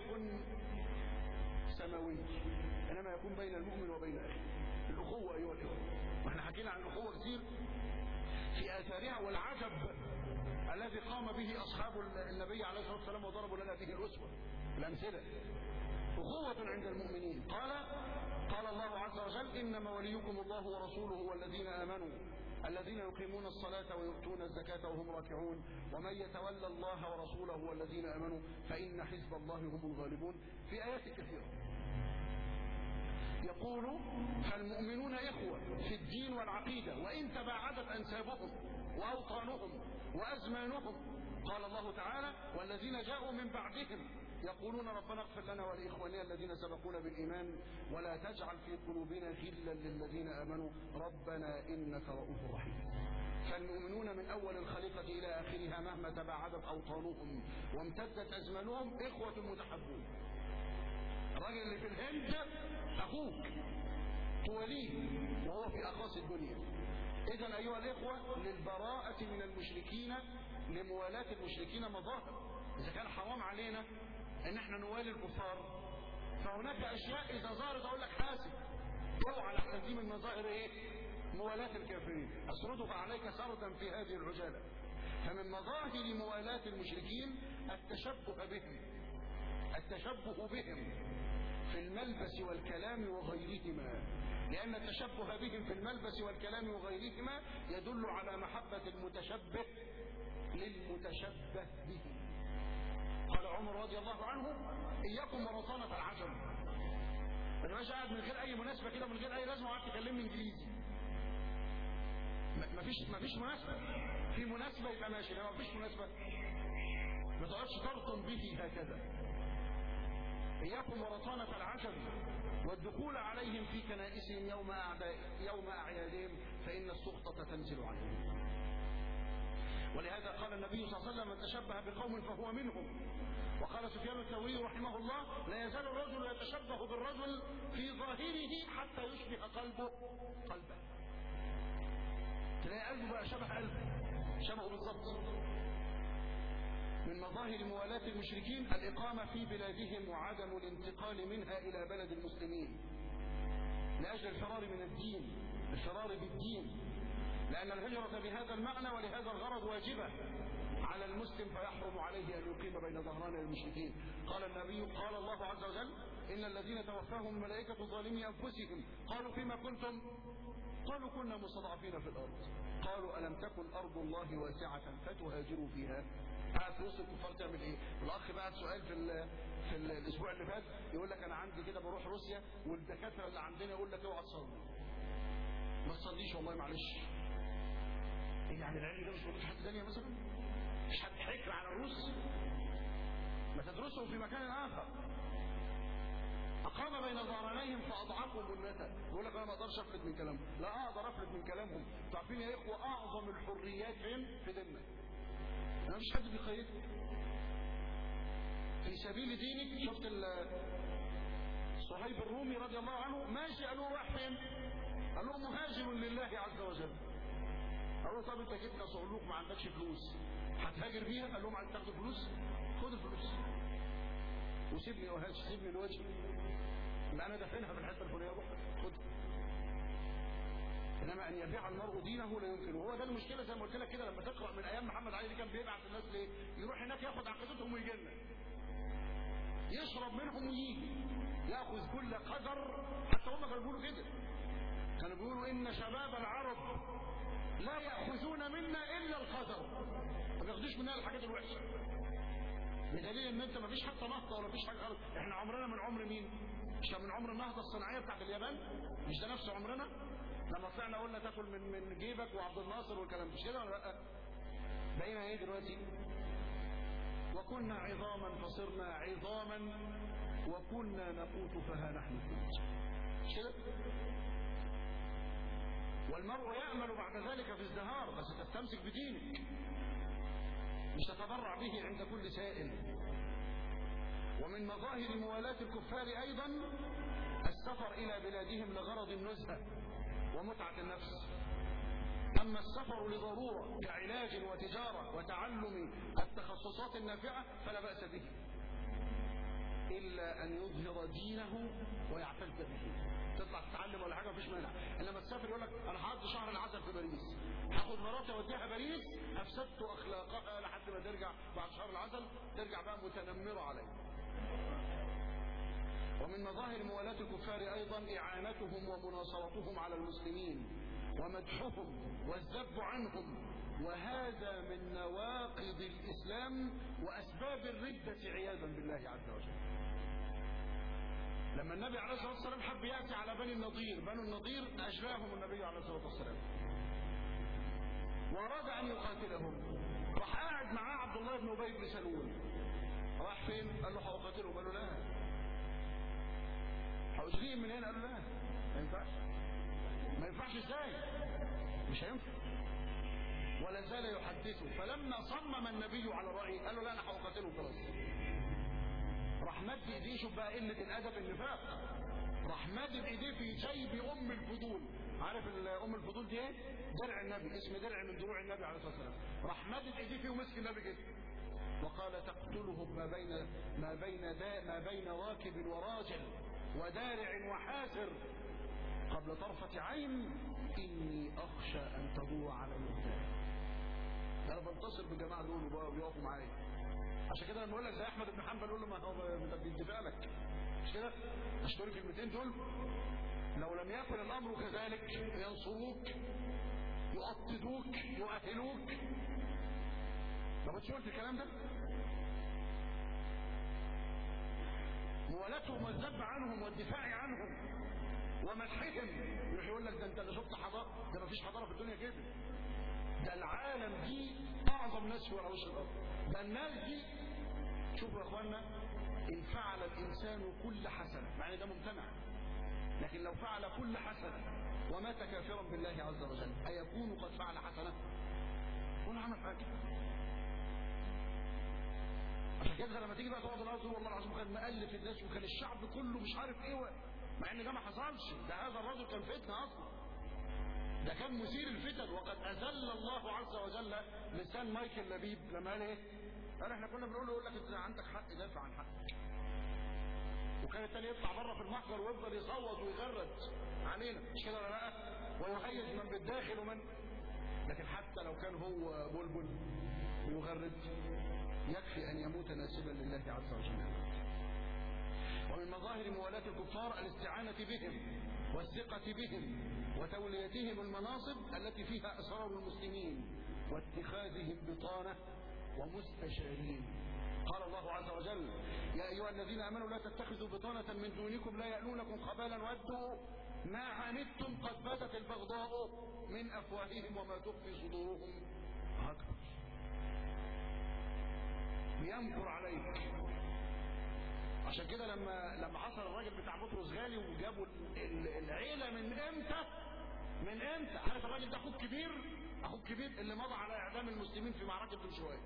سماوي انما يكون بين المؤمن وبين اخيه الاخوه ايها الاخوه واحنا حكينا عن الاخوه كثير في اثارها والعجب الذي قام به اصحاب النبي عليه الصلاه والسلام وضربوا لنا به الاسوه الامثله اخوه عند المؤمنين قال قال الله عز وجل انما وليكم الله ورسوله والذين امنوا الذين يقيمون الصلاة ويؤتون الزكاة وهم راكعون ومن يتولى الله ورسوله والذين امنوا فإن حزب الله هم الغالبون في آيات كثيرة يقول فالمؤمنون إخوة في الدين والعقيدة وإن تباعدت أنسابهم وأوطانهم وأزمانهم قال الله تعالى والذين جاءوا من بعدهم يقولون ربنا اغفر لنا ولإخواننا الذين سبقونا بالإيمان ولا تجعل في قلوبنا غلا للذين آمنوا ربنا إنك رؤوف رحيم فالمؤمنون من أول الخليقة إلى آخرها مهما تباعدت أوطانهم وامتدت أزمانهم إخوة متحبون الراجل اللي في الهند أخوك توليه وهو في أقاصي الدنيا إذا أيها الإخوة للبراءة من المشركين لموالاة المشركين مظاهر إذا كان حرام علينا ان احنا نوالي الكفار فهناك اشياء اذا ظهرت اقول لك حاسب اوعى لحسن دي من مظاهر ايه موالاة الكافرين اسردك عليك سردا في هذه العجالة فمن مظاهر موالاة المشركين التشبه بهم التشبه بهم في الملبس والكلام وغيرهما لأن التشبه بهم في الملبس والكلام وغيرهما يدل على محبة المتشبه للمتشبه به قال عمر رضي الله عنه إياكم ورطانة العجم ما تبقاش قاعد من غير أي مناسبة كده من غير أي لازمة وقاعد تكلمني إنجليزي مفيش مفيش مناسبة في مناسبة يبقى ماشي لو مفيش مناسبة ما تقعدش ترطم به هكذا إياكم ورطانة العجم والدخول عليهم في كنائسهم يوم أعداء يوم أعيادهم فإن السخطة تنزل عليهم ولهذا قال النبي صلى الله عليه وسلم من تشبه بقوم فهو منهم وقال سفيان الثوري رحمه الله لا يزال الرجل يتشبه بالرجل في ظاهره حتى يشبه قلبه قلبه تلاقي قلبه بقى شبه قلبه شبهه بالضبط من مظاهر موالاة المشركين الإقامة في بلادهم وعدم الانتقال منها إلى بلد المسلمين لأجل الفرار من الدين الفرار بالدين لأن الهجرة بهذا المعنى ولهذا الغرض واجبة على المسلم فيحرم عليه أن يقيم بين ظهران المشركين قال النبي قال الله عز وجل إن الذين توفاهم الملائكة ظالمي أنفسهم قالوا فيما كنتم قالوا كنا مستضعفين في الأرض قالوا ألم تكن أرض الله واسعة فتهاجروا فيها قاعد في وسط الكفار تعمل ايه؟ الاخ بعت سؤال في ال في ال الاسبوع اللي فات يقول لك انا عندي كده بروح روسيا والدكاتره اللي عندنا يقول لك اوعى تصلي. ما تصليش والله معلش. ايه يعني العلم ده مش موجود في حته ثانيه مثلا؟ مش حد حكر على الروس؟ ما تدرسه في مكان اخر. أقام بين ظهرانيهم فأضعفوا بنته يقول لك أنا ما أقدرش أفلت من كلامهم لا أقدر أفلت من كلامهم تعرفين يا إخوة أعظم الحريات فين؟ في ديننا ما فيش حد بيقيدك في سبيل دينك شفت صهيب الرومي رضي الله عنه ماشي قالوا راح فين؟ قال له مهاجر لله عز وجل قال له طب انت جبت صعلوك ما عندكش فلوس هتهاجر بيها قال لهم عايز تاخد فلوس خد الفلوس وسيبني وهاج سيبني الوجه ما انا دافنها في الحته الفلانيه روح خد انما ان يبيع المرء دينه لا يمكن وهو ده المشكله زي ما قلت لك كده لما تقرا من ايام محمد علي كان بيبعت الناس ليه؟ يروح هناك ياخد عقيدتهم ويجي لنا يشرب منهم ويجي ياخذ كل قدر حتى هم كانوا بيقولوا كده كانوا بيقولوا ان شباب العرب لا ياخذون منا الا القدر ما بياخدوش مننا الحاجات الوحشه بدليل ان انت ما فيش حتى نهضه ولا فيش حاجه خالص احنا عمرنا من عمر مين مش من عمر النهضه الصناعيه بتاعت اليابان مش ده نفس عمرنا لما طلعنا قلنا تاكل من من جيبك وعبد الناصر والكلام مش كده ولا لا بقينا ايه دلوقتي وكنا عظاما فصرنا عظاما وكنا نقوت فها نحن مش كده والمرء يأمل بعد ذلك في ازدهار بس تستمسك بدينك مش تتبرع به عند كل سائل ومن مظاهر موالاة الكفار أيضا السفر إلى بلادهم لغرض النزهة ومتعة النفس أما السفر لضرورة كعلاج وتجارة وتعلم التخصصات النافعة فلا بأس به إلا أن يظهر دينه ويعتز به تطلع تتعلم ولا حاجة مفيش مانع إنما تسافر يقول لك أنا هقضي شهر العسل في باريس هاخد مراتي اوديها باريس أفسدت أخلاقها لحد ما ترجع بعد شهر العسل ترجع بقى متنمرة عليه ومن مظاهر موالاة الكفار أيضا إعانتهم ومناصرتهم على المسلمين ومدحهم والذب عنهم وهذا من نواقض الإسلام وأسباب الردة عياذا بالله عز وجل لما النبي عليه الصلاة والسلام حب يأتي على بني النضير بنو النضير أجلاهم النبي عليه الصلاة والسلام وأراد أن يقاتلهم راح قاعد معاه عبد الله بن أبي بن سلول راح فين؟ قال له هقاتلهم قال له لا هأجريهم من هنا قال له لا ما ينفعش ما ينفعش ازاي مش هينفع ولا زال يحدثه فلما صمم النبي على رأيه قال له لا انا هقاتله خلاص راح مد ايديه شوف بقى قله الادب النفاق راح مد ايديه في جيب ام الفضول عارف ام الفضول دي ايه درع النبي اسم درع من دروع النبي عليه الصلاه والسلام راح مد ايديه فيه ومسك النبي كده وقال تقتلهم ما بين ما بين دا ما بين راكب وراجل ودارع وحاسر قبل طرفة عين إني أخشى أن تدور على المهتم أنا بنتصر بالجماعة دول وبيقفوا معايا عشان كده لما اقول لك زي احمد بن حنبل اقول له ما هو ده بيدفع لك مش كده اشتري الكلمتين دول لو لم يكن الامر كذلك ينصروك يؤطدوك يؤهلوك ما كنتش قلت الكلام ده موالاتهم والذب عنهم والدفاع عنهم ومدحهم يروح يقول لك ده انت اللي شفت حضاره ده مفيش حضاره في الدنيا كده ده العالم دي اعظم ناس على وش الارض ده الناس دي شوفوا يا اخوانا ان فعل الانسان كل حسنه مع ان ده ممتنع لكن لو فعل كل حسنه ومات كافرا بالله عز وجل ايكون قد فعل حسنه ولا عمل حاجه عشان كده لما تيجي بقى تقعد الارض والله العظيم كان مؤلف الناس وكان الشعب كله مش عارف ايه مع ان ده ما حصلش ده هذا الرجل كان فتنه اصلا ده كان مثير الفتن وقد اذل الله عز وجل لسان مايكل لبيب لما قال ايه قال احنا كنا بنقول له يقول لك انت عندك حق دافع عن حقك وكان التاني يطلع بره في المحضر ويفضل يصوت ويغرد علينا مش كده ولا لا ويهيج من بالداخل ومن لكن حتى لو كان هو بلبل ويغرد يكفي ان يموت ناسبا لله عز وجل ومن مظاهر موالاة الكفار الاستعانة بهم والثقة بهم وتوليتهم المناصب التي فيها أسرار المسلمين واتخاذهم بطانة ومستشارين قال الله عز وجل يا أيها الذين أمنوا لا تتخذوا بطانة من دونكم لا يألونكم خبالا ودوا ما عنتم قد بدت البغضاء من أفواههم وما تخفي صدورهم أكبر بينكر عليك عشان كده لما لما حصل الراجل بتاع بطرس غالي وجابوا العيله من امتى من امتى عارف الراجل ده اخوك كبير اخوك كبير اللي مضى على اعدام المسلمين في معركه بن شويه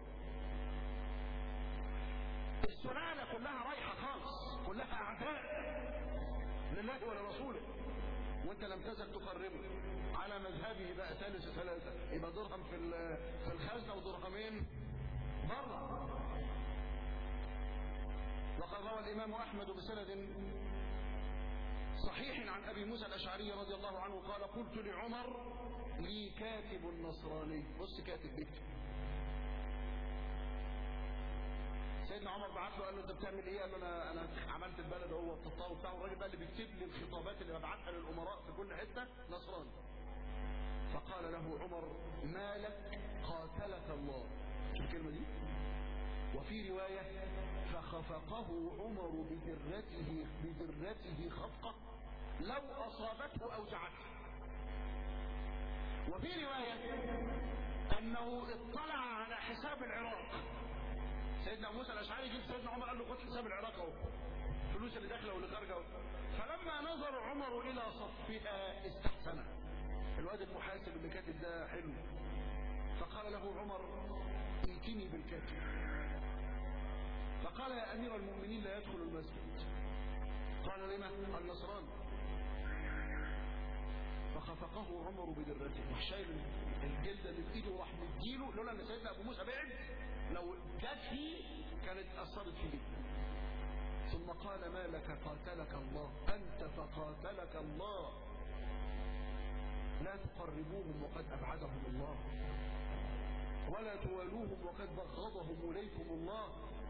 السلاله كلها رايحه خالص كلها اعداء لله ولرسوله وانت لم تزل تقربه على مذهبه بقى ثالث ثلاثة يبقى درهم في في الخزنة ودرهمين بره وقد روى الإمام أحمد بسند صحيح عن أبي موسى الأشعري رضي الله عنه قال قلت لعمر لي كاتب نصراني بص كاتب بيكتب سيدنا عمر بعت له قال له انت بتعمل ايه؟ قال له انا انا عملت البلد هو التطاوع بتاعه الراجل بقى اللي بيكتب لي الخطابات اللي ببعتها للامراء في كل حته نصراني. فقال له عمر ما لك قاتلك الله. شوف الكلمه دي؟ وفي روايه فخفقه عمر بدرته بدرته خفقه لو اصابته اوجعته. وفي روايه انه اطلع على حساب العراق سيدنا موسى الاشعري جيب سيدنا عمر قال له خد حساب العراق اهو الفلوس اللي داخله واللي خارجه اهو فلما نظر عمر الى صفها استحسنها الواد المحاسب اللي كاتب ده حلو فقال له عمر ائتني بالكاتب فقال يا امير المؤمنين لا يدخل المسجد قال لما النصراني فخفقه عمر بدرته راح شايل الجلده اللي في ايده وراح مديله لولا ان سيدنا ابو موسى بعد لو جت فيه كانت اثرت فيه ثم قال ما لك قاتلك الله انت فقاتلك الله لا تقربوهم وقد ابعدهم الله ولا توالوهم وقد بغضهم اليكم الله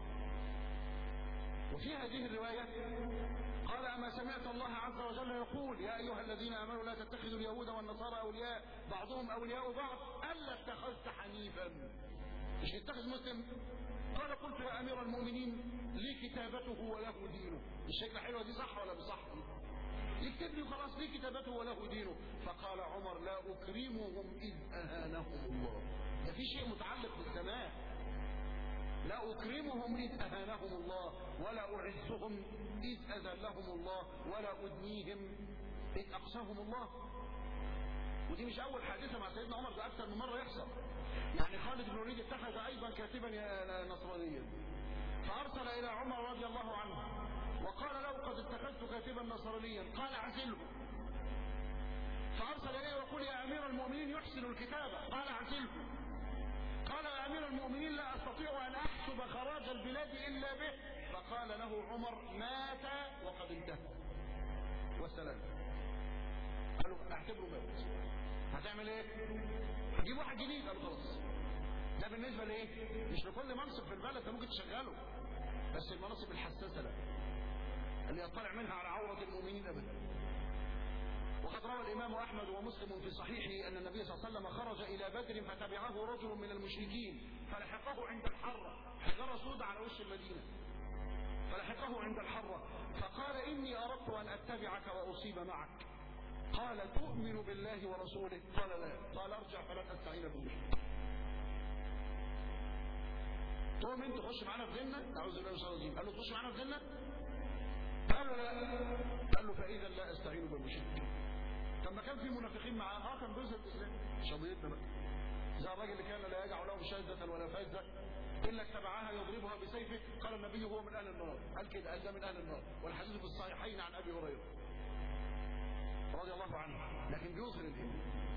وفي هذه الرواية قال أما سمعت الله عز وجل يقول يا أيها الذين آمنوا لا تتخذوا اليهود والنصارى أولياء بعضهم أولياء بعض ألا اتخذت حنيفا مش يتخذ مسلم قال قلت يا أمير المؤمنين لي كتابته وله دينه الشكلة حلوة دي صح ولا بصح يكتب لي خلاص لي كتابته وله دينه فقال عمر لا أكرمهم إذ أهانهم الله ده في شيء متعلق بالسماء لا أكرمهم إذ أهانهم الله ولا أعزهم إذ أذلهم الله ولا أدنيهم إذ أقساهم الله ودي مش أول حادثة مع سيدنا عمر ده أكثر من مرة يحصل يعني خالد بن الوليد اتخذ أيضا كاتبا نصرانيا فأرسل إلى عمر رضي الله عنه وقال له قد اتخذت كاتبا نصرانيا قال اعزله فأرسل إليه وقال يا أمير المؤمنين يحسن الكتابة قال اعزله قال يا أمير المؤمنين لا أستطيع أن أحسب خراج البلاد إلا به فقال له عمر مات وقد انتهى والسلام قالوا اعتبره مات هتعمل ايه هتجيب واحد جديد قالوا خلاص ده بالنسبة لايه مش لكل منصب في البلد ممكن تشغله بس المناصب الحساسة لا اللي يطلع منها على عورة المؤمنين أبدا وقد روى الإمام أحمد ومسلم في صحيحه أن النبي صلى الله عليه وسلم خرج إلى بدر فتبعه رجل من المشركين فلحقه عند الحرة حجرة سودة على وش المدينة فلحقه عند الحرة فقال إني أردت أن أتبعك وأصيب معك قال تؤمن بالله ورسوله قال لا قال ارجع فلا تستعين بالله تؤمن تخش معانا في جنة أعوذ بالله من الشيطان الرجيم قال له تخش معانا في جنة قال له لا قال له فإذا لا أستعين بالمشرك طب ما كان في منافقين معاه اه كان جزء الاسلام مش قضيتنا بقى زي الراجل اللي كان لا يجع له شاذة ولا فاذة الا اتبعها يضربها بسيفه قال النبي هو من اهل النار قال كده قال ده من اهل النار والحديث في الصحيحين عن ابي هريره رضي الله عنه لكن بيوصل الايمان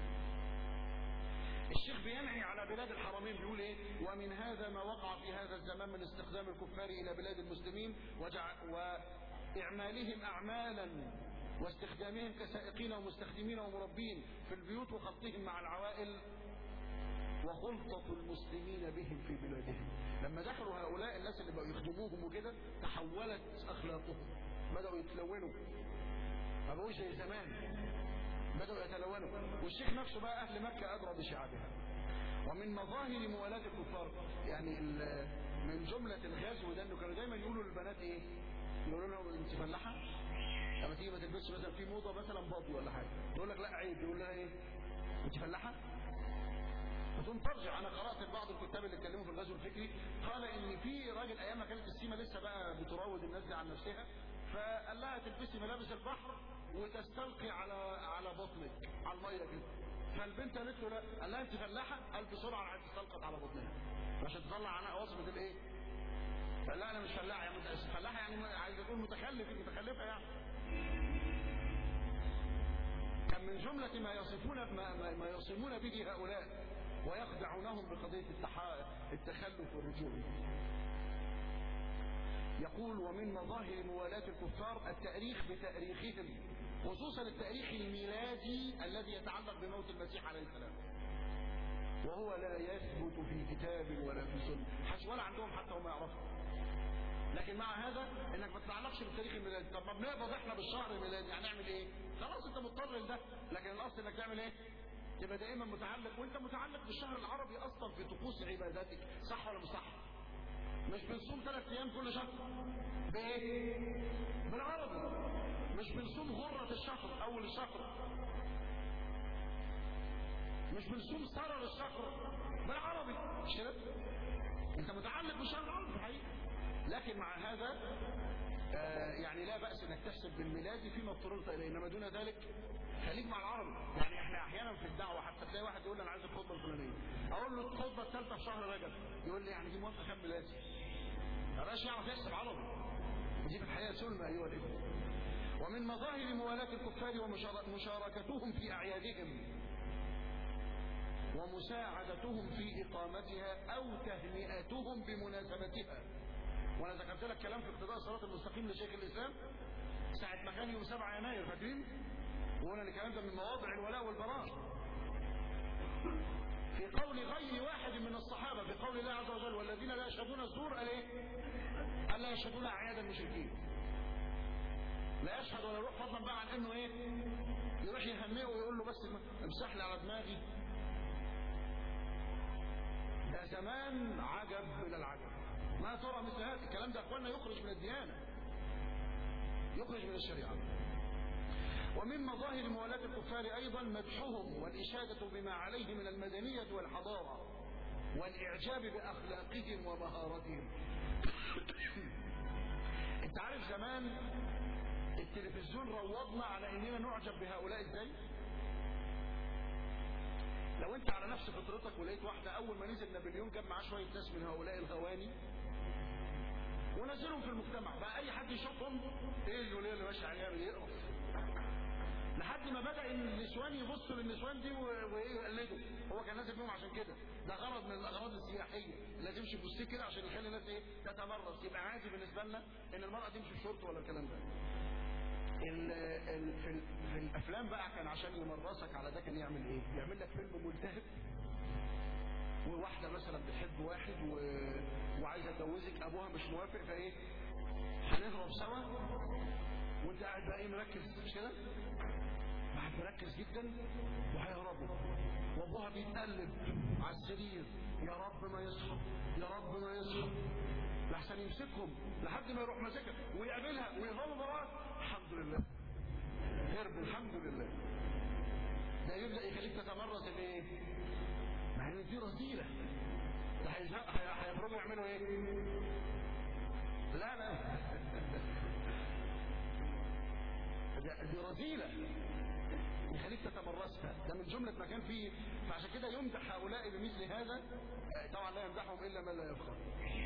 الشيخ بينعي على بلاد الحرمين بيقول ايه ومن هذا ما وقع في هذا الزمان من استخدام الكفار الى بلاد المسلمين وجع واعمالهم اعمالا واستخدامهم كسائقين ومستخدمين ومربين في البيوت وخلطهم مع العوائل وخلطة المسلمين بهم في بلادهم لما دخلوا هؤلاء الناس اللي بقوا يخدموهم وكده تحولت أخلاقهم بدأوا يتلونوا ما بقوش زي زمان بدأوا يتلونوا والشيخ نفسه بقى أهل مكة أدرى بشعبها ومن مظاهر موالاة الكفار يعني من جملة الغزو ده انه كانوا دايما يقولوا للبنات ايه يقولوا لهم انت فلاحه لما تيجي ما تلبسش مثلا في موضه مثلا بابي ولا حاجه تقول لك لا عيب يقول لها ايه انت فلاحه فتقوم ابن ترجع انا قرات بعض الكتاب اللي اتكلموا في الغزو الفكري قال ان في راجل ايام ما كانت السيما لسه بقى بتراود الناس دي عن نفسها فقال لها تلبسي ملابس البحر وتستلقي على على بطنك على الميه كده فالبنت قالت له لا قال لها انت فلاحه قال بسرعه راحت تسلقط على بطنها عشان تطلع عنها وصفه الايه قال لا انا مش فلاحه يعني فلاحه يعني عايزه تقول متخلف متخلفه يعني كان من جملة ما يصفون ما, ما, ما يصمون به هؤلاء ويخدعونهم بقضية التحا... التخلف والرجوع يقول ومن مظاهر موالاة الكفار التأريخ بتأريخهم خصوصا التاريخ الميلادي الذي يتعلق بموت المسيح عليه السلام وهو لا يثبت في كتاب ولا في سنة حش ولا عندهم حتى هم يعرفوا لكن مع هذا انك ما تتعلقش بالتاريخ الميلادي طب ما بنقبض احنا بالشهر الميلادي هنعمل ايه خلاص انت مضطر لده لكن الاصل انك تعمل ايه تبقى دائما متعلق وانت متعلق بالشهر العربي اصلا في طقوس عباداتك صح ولا مش صح مش بنصوم ثلاث ايام كل شهر بايه بالعربي مش بنصوم غرة الشهر اول الشهر مش بنصوم سرر الشهر بالعربي مش كده انت متعلق بالشهر العربي حقيقي لكن مع هذا آه يعني لا بأس انك تحسب بالميلادي فيما اضطررت اليه انما دون ذلك خليك مع العرب يعني احنا احيانا في الدعوه حتى تلاقي واحد يقول لي انا عايز الخطبه الفلانيه اقول له الخطبه الثالثه في شهر رجب يقول لي يعني دي موافقه كام ميلادي ما بقاش يعرف يحسب عربي دي في الحقيقه سلمى ايها الاخوه ومن مظاهر موالاة الكفار ومشاركتهم في أعيادهم ومساعدتهم في إقامتها أو تهنئتهم بمناسبتها وأنا ذكرت لك كلام في اقتضاء الصراط المستقيم لشيخ الإسلام ساعة ما كان يوم 7 يناير فاكرين؟ وقلنا ان الكلام ده من مواضع الولاء والبراء في قول غير واحد من الصحابة في قول الله عز وجل والذين لا يشهدون الزور قال ايه؟ قال لا يشهدون أعياد المشركين لا يشهد ولا يروح فضلا بقى عن انه ايه يروح يهنئه ويقول له بس امسح لي على دماغي ده زمان عجب من العجب ما ترى مثل هذا الكلام ده اخواننا يخرج من الديانه يخرج من الشريعه ومن مظاهر موالاة الكفار أيضا مدحهم والإشادة بما عليه من المدنية والحضارة والإعجاب بأخلاقهم ومهارتهم انت عارف زمان التلفزيون روضنا على اننا نعجب بهؤلاء ازاي لو انت على نفس فطرتك ولقيت واحدة اول ما نزل نابليون جاب معاه شوية ناس من هؤلاء الغواني ونزلهم في المجتمع بقى اي حد يشوفهم ايه اللي اللي ماشي عليها يقرف لحد ما بدا ان النسوان يبصوا للنسوان دي ويقلدوا هو كان نازل بيهم عشان كده ده غرض من الاغراض السياحيه لازم يمشي بوستيه كده عشان يخلي الناس ايه تتمرس يبقى عادي بالنسبه لنا ان المراه تمشي بشورت ولا الكلام ده ال ال في, ال في الافلام بقى كان عشان يمرسك على ده كان يعمل ايه يعمل لك فيلم ملتهب وواحده مثلا بتحب واحد و... وعايزه تجوزك ابوها مش موافق فايه هنهرب سوا وانت قاعد بقى ايه مركز مش كده قاعد مركز جدا وهيهربوا وابوها بيتقلب على السرير يا رب ما يصحى يا رب ما يصحى لحسن يمسكهم لحد ما يروح ماسكها ويقابلها ويهربوا براء الحمد لله هرب الحمد لله ده يبدا يخليك تتمرس الايه مع ان دي رذيله ده هيخرجوا يعملوا ايه لا لا دي رذيله يخليك تتمرسها ده من جملة ما كان فيه فعشان كده يمدح هؤلاء بمثل هذا طبعا لا يمدحهم إلا من لا يفقه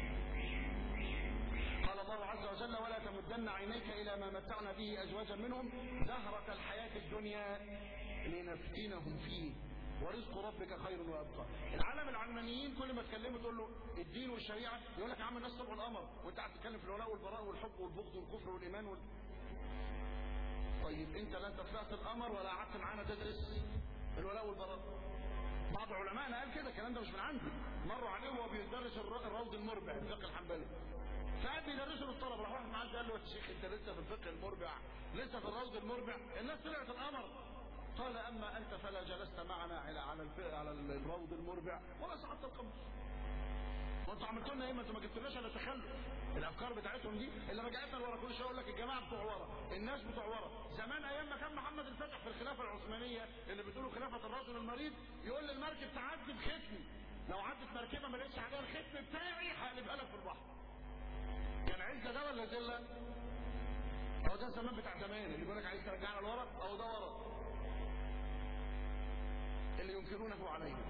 قال الله عز وجل ولا تمدن عينيك إلى ما متعنا به أزواجا منهم زهرة الحياة الدنيا لنفتنهم فيه ورزق ربك خير وابقى العالم العلمانيين كل ما تكلمه تقول له الدين والشريعه يقول لك يا عم الناس طبعوا القمر وانت قاعد تتكلم في الولاء والبراء والحب والبغض والكفر والايمان وال... طيب انت لا انت طلعت القمر ولا قعدت معانا تدرس الولاء والبراء بعض علمائنا قال كده الكلام ده مش من عندي مروا عليه وهو بيدرس الروض المربع الفقه الحنبلي فقعد بيدرسه للطلبه راح واحد معاه قال له يا شيخ انت لسه في الفقه المربع لسه في الروض المربع الناس طلعت القمر قال اما انت فلا جلست معنا على على على الروض المربع ولا صعدت القمر وانتوا عملتوا لنا ايه ما انتوا ما جبتولناش الا تخلف الافكار بتاعتهم دي اللي رجعتنا لورا كل شويه اقول لك الجماعه بتوع ورا الناس بتوع ورا زمان ايام ما كان محمد الفتح في الخلافه العثمانيه اللي بتقولوا خلافه الرجل المريض يقول للمركب تعدي بختمي ولا ذله هو ده الزمان بتاع زمان اللي بيقول لك عايز ترجعنا لورا او ده ورا اللي ينكرونه عليه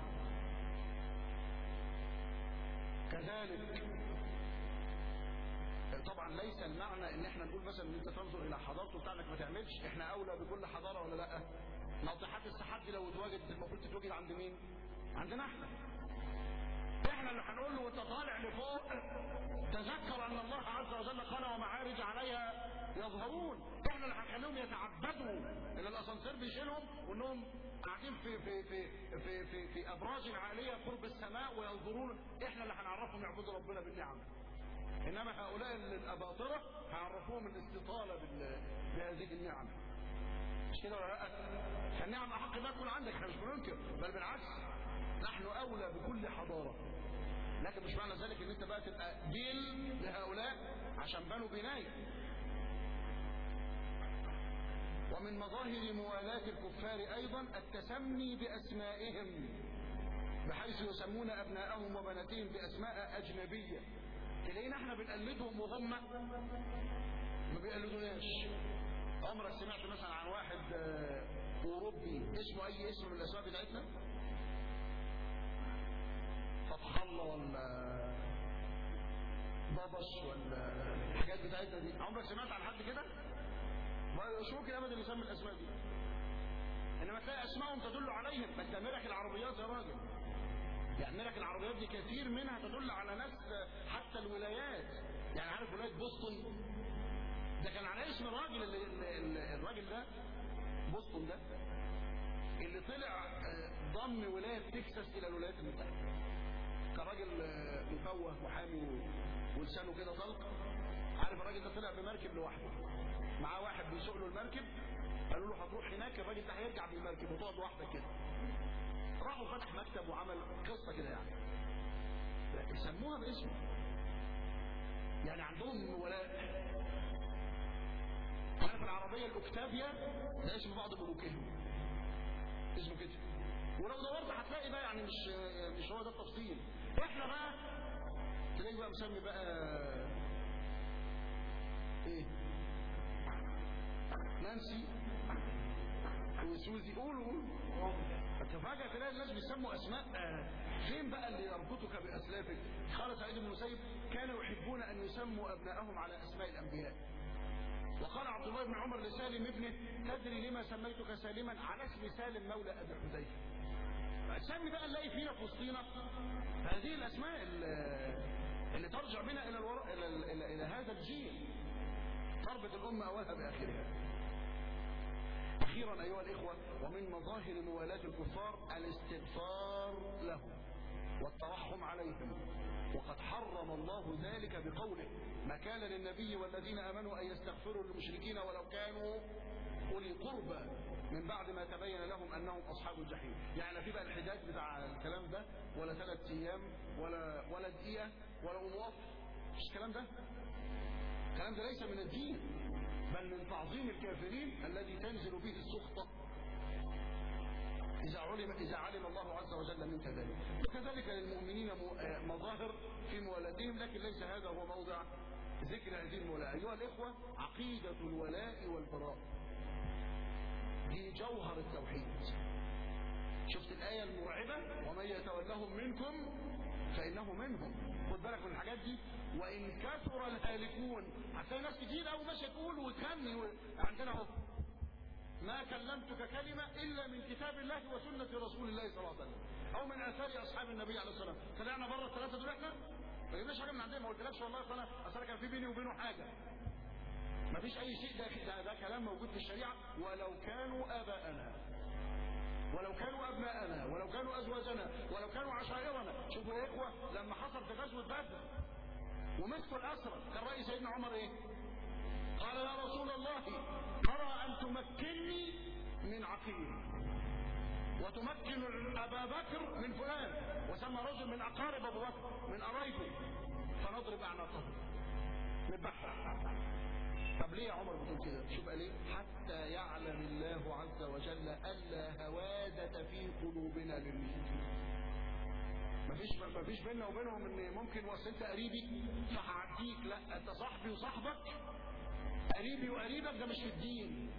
كذلك طبعا ليس المعنى ان احنا نقول مثلا ان انت تنظر الى حضارته بتاعتك ما تعملش احنا اولى بكل حضاره ولا لا ناطحات السحاب دي لو اتوجد المفروض تتوجد عند مين عندنا احنا احنا اللي هنقول له وانت طالع لفوق تذكر ان الله عز وجل قال ومعارج عليها يظهرون احنا اللي هنخليهم يتعبدوا ان الاسانسير بيشيلهم وانهم قاعدين في في في في في, في ابراج عاليه قرب السماء وينظرون احنا اللي هنعرفهم يعبدوا ربنا بالنعم انما هؤلاء الاباطره هيعرفوهم الاستطاله بهذه النعم مش كده ولا لا فالنعم احق ما تكون عندك احنا مش بننكر بل بالعكس نحن اولى بكل حضاره لكن مش معنى ذلك ان انت بقى تبقى جيل لهؤلاء عشان بنوا بنايه ومن مظاهر موالاة الكفار أيضا التسمي بأسمائهم بحيث يسمون أبناءهم وبناتهم بأسماء أجنبية تلاقينا احنا بنقلدهم وهم ما بيقلدوناش عمرك سمعت مثلا عن واحد أوروبي اسمه أي اسم من الأسماء بتاعتنا فتح الله ولا بابش ولا الحاجات بتاعتنا دي عمرك سمعت عن حد كده؟ مش ممكن ابدا يسمي الاسماء دي انما تلاقي اسمائهم تدل عليهم بس ملك العربيات يا راجل يعني ملك العربيات دي كثير منها تدل على ناس حتى الولايات يعني عارف ولايه بوسطن ده كان على اسم الراجل اللي, اللي الراجل ده بوسطن ده اللي طلع ضم ولايه تكساس الى الولايات المتحده كان راجل مفوه محامي ولسانه كده طلق عارف الراجل ده طلع بمركب لوحده معاه واحد بيسوق له المركب قالوا له هتروح هناك الراجل ده هيرجع بالمركب وتقعد لوحدك كده راحوا فتح مكتب وعمل قصه كده يعني سموها باسمه يعني عندهم ولاء عارف العربيه الاوكتافيا ده اسم بعض ملوكهم اسمه كده ولو دورت هتلاقي بقى يعني مش مش هو ده التفصيل احنا بقى تلاقي بقى مسمي بقى ايه نانسي وسوزي قولوا قولوا فجأة تلاقي الناس بيسموا أسماء فين بقى اللي يربطك بأسلافك قال سعيد بن المسيب كانوا يحبون أن يسموا أبنائهم على أسماء الأنبياء وقال عبد الله بن عمر لسالم ابنه تدري لما سميتك سالما على اسم سالم مولى أبي حذيفة سمي بقى نلاقي فينا في وسطينا هذه الأسماء اللي ترجع بنا إلى, الور... إلى, إلى, إلى, إلى هذا الجيل تربط الأمة أولها بآخرها أخيرا أيها الإخوة ومن مظاهر موالاة الكفار الاستغفار لهم والترحم عليهم وقد حرم الله ذلك بقوله ما كان للنبي والذين آمنوا أن يستغفروا للمشركين ولو كانوا أولي قربى من بعد ما تبين لهم أنهم أصحاب الجحيم يعني في بقى الحجاج بتاع الكلام ده ولا ثلاث أيام ولا ولا دقيقة ولا أنواف مش الكلام ده الكلام ده ليس من الدين بل من تعظيم الكافرين الذي تنزل به السخطة إذا علم إذا علم الله عز وجل منك ذلك وكذلك للمؤمنين مظاهر في موالاتهم لكن ليس هذا هو موضع ذكر هذه المولاة أيها الإخوة عقيدة الولاء والبراء دي جوهر التوحيد شفت الآية المرعبة ومن يتولهم منكم فإنه منهم خد بالك من الحاجات دي وإن كثر الهالكون هتلاقي ناس كتير قوي ماشيه تقول وتغني و... عندنا اهو ما كلمتك كلمة إلا من كتاب الله وسنة رسول الله صلى الله عليه وسلم أو من آثار أصحاب النبي عليه الصلاة والسلام طلعنا بره الثلاثة دول إحنا ما جبناش حاجة من عندنا ما قلتلكش والله أصل أنا أصل كان في بيني وبينه حاجة ما فيش أي شيء ده, ده, ده كلام موجود في الشريعة ولو كانوا آباءنا ولو كانوا أبناءنا ولو كانوا أزواجنا ولو كانوا عشائرنا شوفوا يا إخوة لما حصل في غزوة بدر ومسكوا الأسرى كان رأي سيدنا عمر إيه قال يا رسول الله أرى أن تمكنني من عقيل وتمكن أبا بكر من فلان وسمى رجل من أقارب أبو بكر من قرايبه فنضرب أعناقه نذبحها طب ليه يا عمر بتقول كده شوف قال ايه حتى يعلم الله عز وجل الا هوادة في قلوبنا للمشركين مفيش مفيش بيننا وبينهم ان ممكن وصل انت قريبي فهعديك لا انت صاحبي وصاحبك قريبي وقريبك ده مش في الدين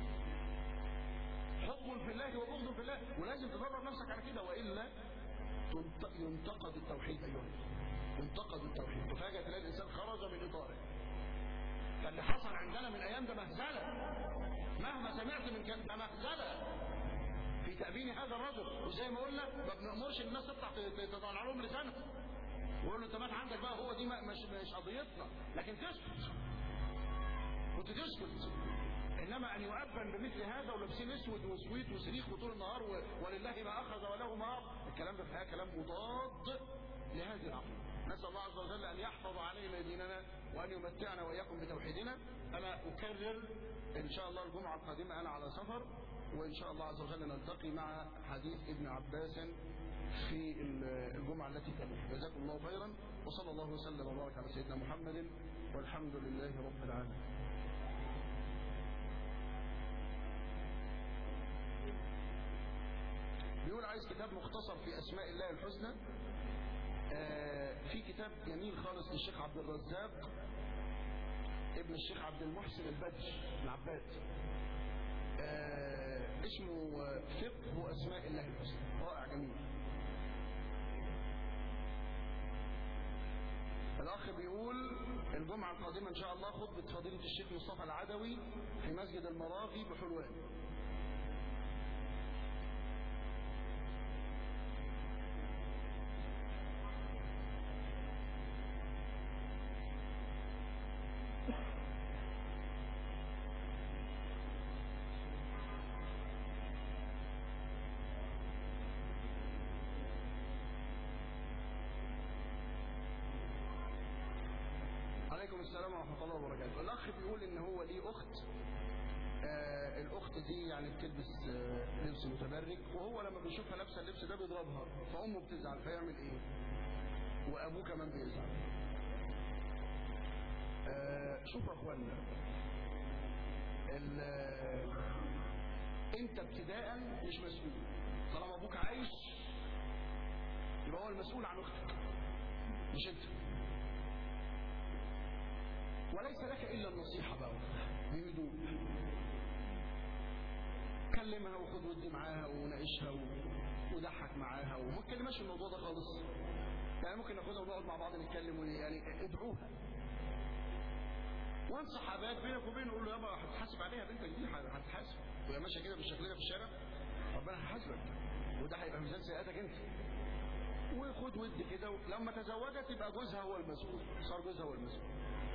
حب في الله وبغض في الله ولازم تدرب نفسك على كده والا ينتقد التوحيد ايها ينتقد التوحيد وفجاه تلاقي الانسان خرج من اطاره فاللي حصل عندنا من ايام ده مهزله مهما سمعت من كلام ده مهزله في تأبين هذا الرجل وزي ما قلنا ما بنأمرش الناس تطلع تطلع لهم لسانها ويقول له انت مات عندك بقى هو دي مش مش قضيتنا لكن تسكت كنت تسكت انما ان يؤبن بمثل هذا ولابسين اسود وسويت وصريخ وطول النهار ولله ما اخذ وله ما اعطى الكلام ده في الحقيقه كلام مضاد لهذه العقيده نسال الله عز وجل ان يحفظ علينا ديننا وان يمتعنا واياكم بتوحيدنا انا اكرر ان شاء الله الجمعه القادمه انا على سفر وإن شاء الله عز وجل نلتقي مع حديث ابن عباس في الجمعة التي تليها جزاكم الله خيرا وصلى الله وسلم وبارك على سيدنا محمد والحمد لله رب العالمين بيقول عايز كتاب مختصر في أسماء الله الحسنى آه في كتاب جميل خالص للشيخ عبد الرزاق ابن الشيخ عبد المحسن البدر العباد آه اسمه فقه أسماء الله الحسنى رائع جميل الأخ بيقول الجمعة القادمة إن شاء الله خطبة فضيلة الشيخ مصطفى العدوي في مسجد المراغي بحلوان عليكم السلام ورحمة الله وبركاته الأخ بيقول إن هو ليه أخت آه الأخت دي يعني بتلبس آه لبس متبرج وهو لما بيشوفها لابسة اللبس ده بيضربها فأمه بتزعل فيعمل إيه وأبوه كمان بيزعل آه شوفوا يا أخوانا أنت ابتداء مش مسؤول طالما أبوك عايش يبقى هو المسؤول عن أختك مش أنت وليس لك إلا النصيحة بقى بهدوء كلمها وخد ودي معاها وناقشها وضحك معاها وما تكلمش الموضوع ده خالص يعني ممكن ناخدها ونقعد مع بعض نتكلم يعني ادعوها وانصح اباك بينك وبينه قول له يابا هتحاسب عليها بنتك دي هتحاسب وهي ماشيه كده بالشكل ده في الشارع ربنا هيحاسبك وده هيبقى ميزان سيئاتك انت وخد ود كده لما تزوجت يبقى جوزها هو المسؤول صار جوزها هو المسؤول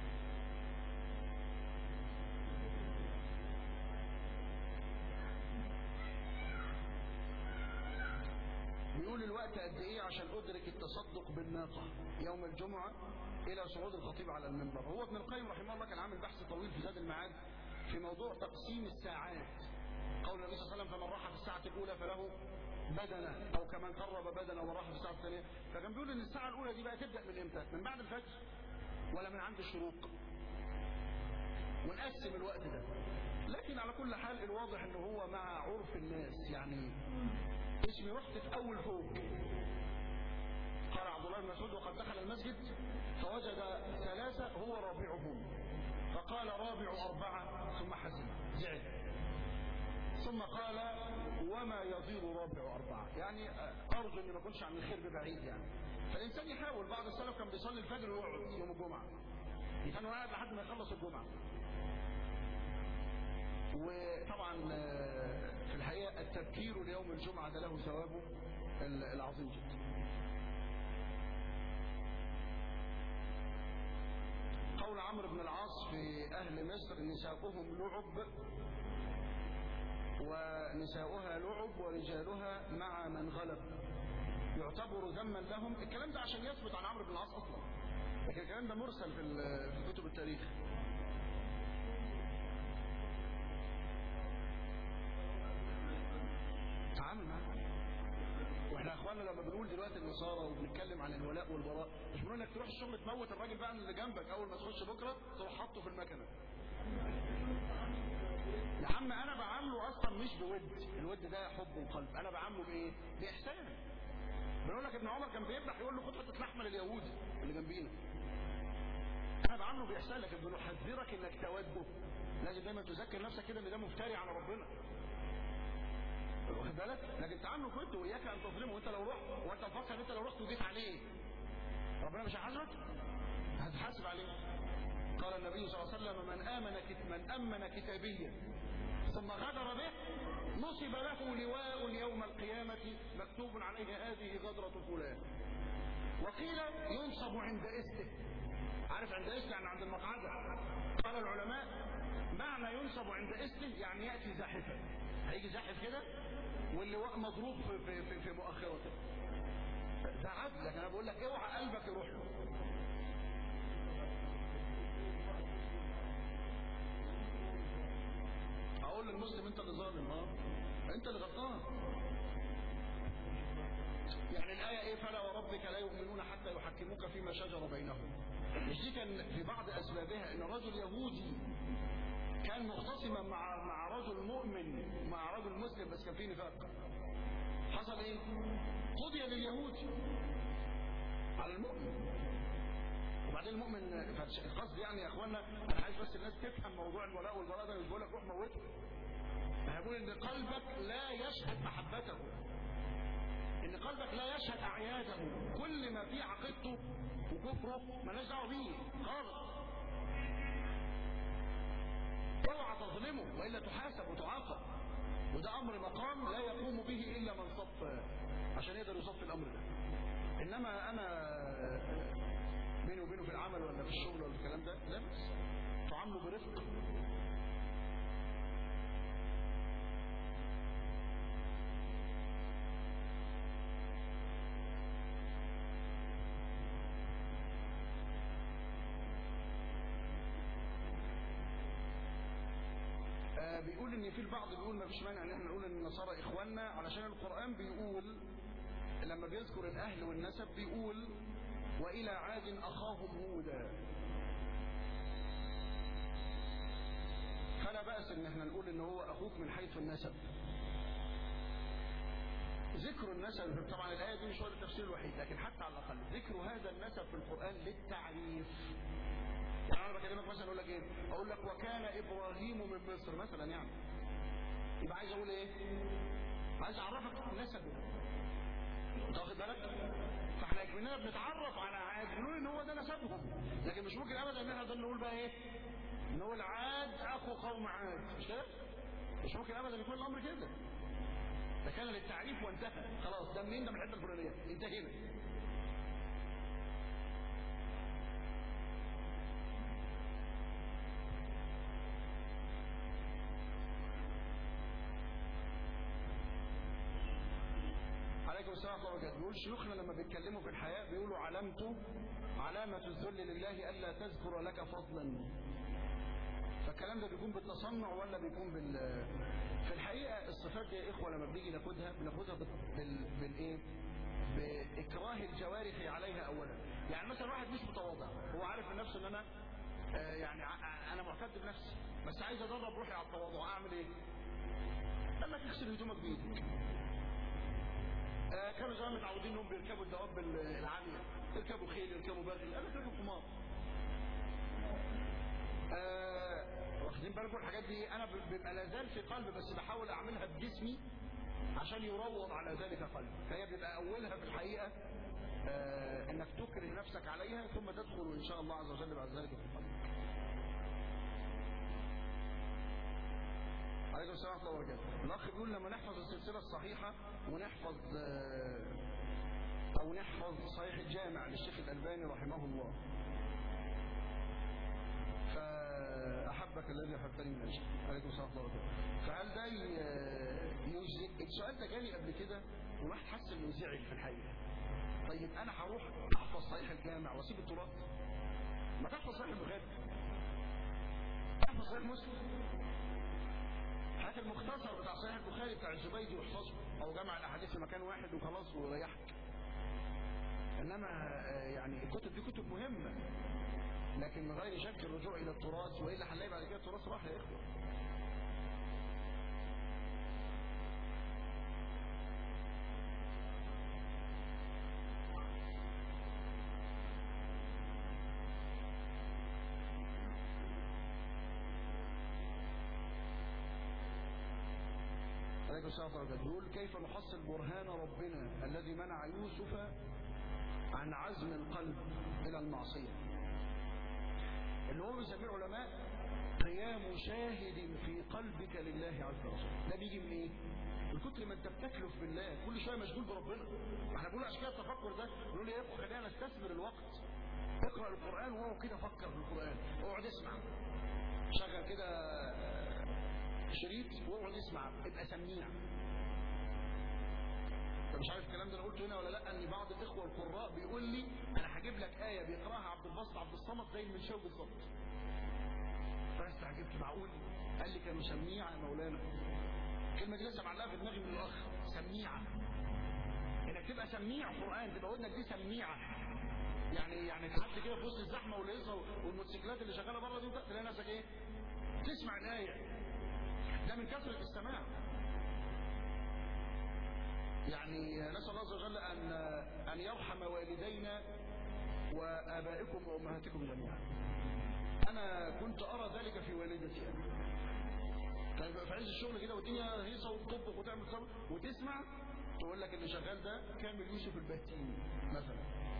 بيقول الوقت قد ايه عشان ادرك التصدق بالناقة يوم الجمعة الى صعود الخطيب على المنبر هو ابن القيم رحمه الله كان عامل بحث طويل في زاد المعاد في موضوع تقسيم الساعات قول النبي صلى الله عليه وسلم فمن راح في الساعة الاولى فله بدنة او كمان قرب بدنة وراح في الساعة الثانية فكان بيقول ان الساعة الاولى دي بقى تبدأ من امتى من بعد الفجر ولا من عند الشروق ونقسم الوقت ده لكن على كل حال الواضح ان هو مع عرف الناس يعني اسمي رحت في اول فوق قال عبد الله بن مسعود وقد دخل المسجد فوجد ثلاثة هو رابعهم فقال رابع أربعة ثم حزن زعل ثم قال وما يضير رابع أربعة يعني أرجو أن ما كنتش عن الخير ببعيد يعني فالإنسان يحاول بعض السلف كان بيصلي الفجر ويقعد يوم الجمعة كان قاعد لحد ما يخلص الجمعة وطبعا في الحقيقة التبكير ليوم الجمعة ده له ثوابه العظيم جدا قول عمرو بن العاص في أهل مصر نساؤهم لعب ونساؤها لعب ورجالها مع من غلب يعتبر ذما لهم الكلام ده عشان يثبت عن عمرو بن العاص أصلا لكن الكلام ده مرسل في كتب التاريخ تعامل معاه واحنا اخواننا لما بنقول دلوقتي النصارى وبنتكلم عن الولاء والبراء مش بنقول انك تروح الشغل تموت الراجل بقى اللي جنبك اول ما تخش بكره تروح حاطه في المكنه يا عم انا بعامله اصلا مش بود الود ده حب وقلب انا بعامله بايه باحسان بنقول لك ابن عمر كان بيذبح يقول له خد حته لحمه لليهودي اللي جنبينا انا بعمله باحسان لكن بنحذرك انك توده لازم دايما تذكر نفسك كده ان ده مفتري على ربنا واخد بالك لكن تعامله كنت واياك ان تظلمه وانت لو رحت وانت مفكر انت لو رحت وجيت عليه ربنا مش هيحاسبك هتحاسب عليه قال النبي صلى الله عليه وسلم من امن كت- من امن كتابيا ثم غدر به نصب له لواء يوم القيامه مكتوب عليه هذه غدره فلان وقيل ينصب عند استه عارف عند استه يعني عند المقعده قال العلماء معنى ينصب عند استه يعني ياتي زاحفا هيجي زاحف كده واللواء مضروب في, في, في, في مؤخرته ده عدل لكن انا بقول لك اوعى قلبك يروح له اقول للمسلم انت اللي ظالم اه انت اللي غلطان يعني الآية إيه فلا وربك لا يؤمنون حتى يحكموك فيما شجر بينهم مش دي كان في بعض أسبابها إن رجل يهودي كان مختصما مع مع رجل مؤمن مع رجل مسلم بس كان فيه نفاق حصل إيه؟ قضي لليهود على المؤمن وبعدين المؤمن القصد يعني يا اخوانا انا عايز بس الناس تفهم موضوع الولاء والبراء ده مش بقول لك روح موته انا بقول ان قلبك لا يشهد محبته ان قلبك لا يشهد اعياده كل ما فيه عقيدته وكفره مالناش دعوه بيه خالص اوعى تظلمه والا تحاسب وتعاقب وده امر مقام لا يقوم به الا من صف عشان يقدر يصف الامر ده انما انا بيني وبينه في العمل ولا في الشغل ولا في الكلام ده لا بس تعامله برفق آه، بيقول ان في البعض بيقول ما فيش مانع ان احنا نقول ان النصارى اخواننا علشان القران بيقول لما بيذكر الاهل والنسب بيقول والى عاد اخاهم هودا فلا باس ان احنا نقول ان هو اخوك من حيث النسب ذكر النسب طبعا الايه دي مش هو التفسير الوحيد لكن حتى على الاقل ذكر هذا النسب في القران للتعريف يعني انا بكلمك مثلا اقول لك ايه اقول لك وكان ابراهيم من مصر مثلا يعني يبقى عايز اقول ايه عايز اعرفك نسبه انت واخد بالك فاحنا كلنا بنتعرف على عاد بنقول ان هو ده نسبهم لكن مش ممكن ابدا ان احنا نقدر نقول بقى ايه نقول عاد اخو قوم عاد مش كده مش ممكن ابدا يكون الامر كده ده كان للتعريف وانتهى خلاص ده منين ده من الحته الفلانيه انتهينا عليكم السلام ورحمه الله وبركاته بيقول شيوخنا لما بيتكلموا في الحياه بيقولوا علامته علامه الذل لله الا تذكر لك فضلا فالكلام ده بيكون بالتصنع ولا بيكون بال في الحقيقه الصفات دي يا اخوه لما بنيجي ناخدها بناخدها بال... بال... بالايه باكراه الجوارح عليها اولا يعني مثلا واحد مش متواضع هو عارف من نفسه ان انا آه يعني ع- انا معتد بنفسي بس عايز ادرب روحي على التواضع اعمل ايه قال لك اغسل هدومك بايدك آه، كانوا زمان متعودين انهم بيركبوا الدواب ال- العاليه يركبوا خيل يركبوا بغل انا اركب حمار آه، واخدين بالكم الحاجات دي انا ب- بيبقى لا زال في قلبي بس بحاول اعملها بجسمي عشان يروض على ذلك قلبي فهي بيبقى اولها في الحقيقه آه، انك تكره نفسك عليها ثم تدخل ان شاء الله عز وجل بعد ذلك في القلب عليكم السلام ورحمه الله وبركاته الاخ بيقول لما نحفظ السلسله الصحيحه ونحفظ آه، او نحفظ صحيح الجامع للشيخ الالباني رحمه الله فاحبك الذي احبتني من اجل عليكم السلام ورحمه الله وبركاته فهل ده ي- يجزي السؤال ده جالي قبل كده وواحد حس انه زعل في الحقيقه طيب انا هروح احفظ صحيح الجامع واسيب التراث ما تحفظ صحيح البخاري احفظ صحيح مسلم هات المختصر بتاع صحيح البخاري بتاع الزبيدي واحفظه او جمع الاحاديث في مكان واحد وخلاص وريحك انما آه، يعني الكتب دي كتب مهمه لكن من غير شك الرجوع الى التراث والا هنلاقي بعد كده التراث راح يا اخوه سبحانه وتعالى يقول كيف نحصل برهان ربنا الذي منع يوسف عن عزم القلب إلى المعصية اللي هو بيسميه العلماء قيام شاهد في قلبك لله عز وجل ده بيجي من ايه؟ من كتر ما انت بتكلف بالله كل شويه مشغول بربنا احنا بنقول عشان كده التفكر ده بنقول يا اخوه خلينا نستثمر الوقت اقرا القران وهو كده فكر في القران اقعد اسمع شغل كده شريط واقعد اسمع ابقى سميع انت مش عارف الكلام ده انا قلته هنا ولا لا ان بعض الاخوه القراء بيقول لي انا هجيب لك ايه بيقراها عبد الباسط عبد الصمد زي المنشاوي بالظبط فاستعجبت معقول قال لي كانوا سميعه يا مولانا الكلمه دي لسه معلقه في دماغي من الاخ سميعه انك تبقى سميع قران تبقى ودنك دي سميعه يعني يعني تعدي كده في وسط الزحمه والهيصه والموتوسيكلات اللي شغاله بره دي تلاقي نفسك ايه تسمع الايه ده من كثره السماع يعني نسال الله عز وجل ان ان يرحم والدينا وابائكم وامهاتكم جميعا انا كنت ارى ذلك في والدتي طيب في عز الشغل كده والدنيا هيصه وتطبخ وتعمل صبر وتسمع تقول لك اللي شغال ده كامل يوسف البهتيمي مثلا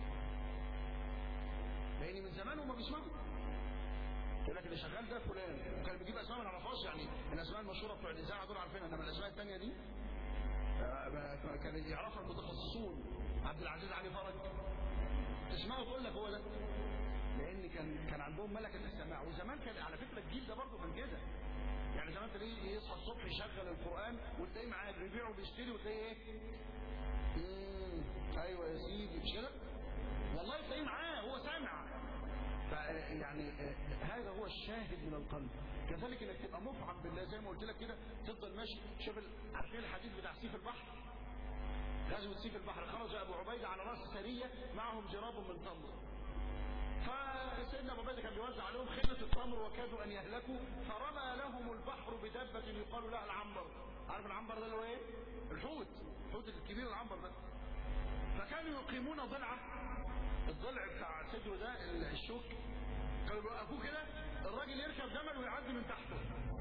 لان من زمان هما بيسمعوا يقول لك اللي شغال ده فلان وكان بيجيب اسماء ما نعرفهاش يعني الاسماء المشهوره بتوع الاذاعه دول عارفينها انما الاسماء الثانيه دي كان يعرفها المتخصصون عبد العزيز علي فرج تسمعه تقول لك هو ده لان كان كان عندهم ملكه السماع وزمان كان على فكره الجيل ده برضه كان كده يعني زمان تلاقيه يصحى الصبح يشغل القران وتلاقيه معاه بيبيع وبيشتري وتلاقيه ايه؟ امم ايوه يا سيدي مش كده؟ والله تلاقيه معاه هو سامع يعني هذا هو الشاهد من القلب كذلك انك تبقى مفعم بالله زي ما قلت لك كده تفضل ماشي شوف عارفين الحديث بتاع سيف البحر غزوه سيف البحر خرج ابو عبيده على راس سريه معهم جراب من تمر فسيدنا ابو عبيده كان بيوزع عليهم خله التمر وكادوا ان يهلكوا فرمى لهم البحر بدبه يقال لها العنبر عارف العنبر ده اللي هو ايه؟ الحوت الحوت الكبير العنبر ده فكانوا يقيمون ضلعه الضلع بتاع صدره ده الشوك كانوا بيوقفوه كده الراجل يركب جمل ويعدي من تحته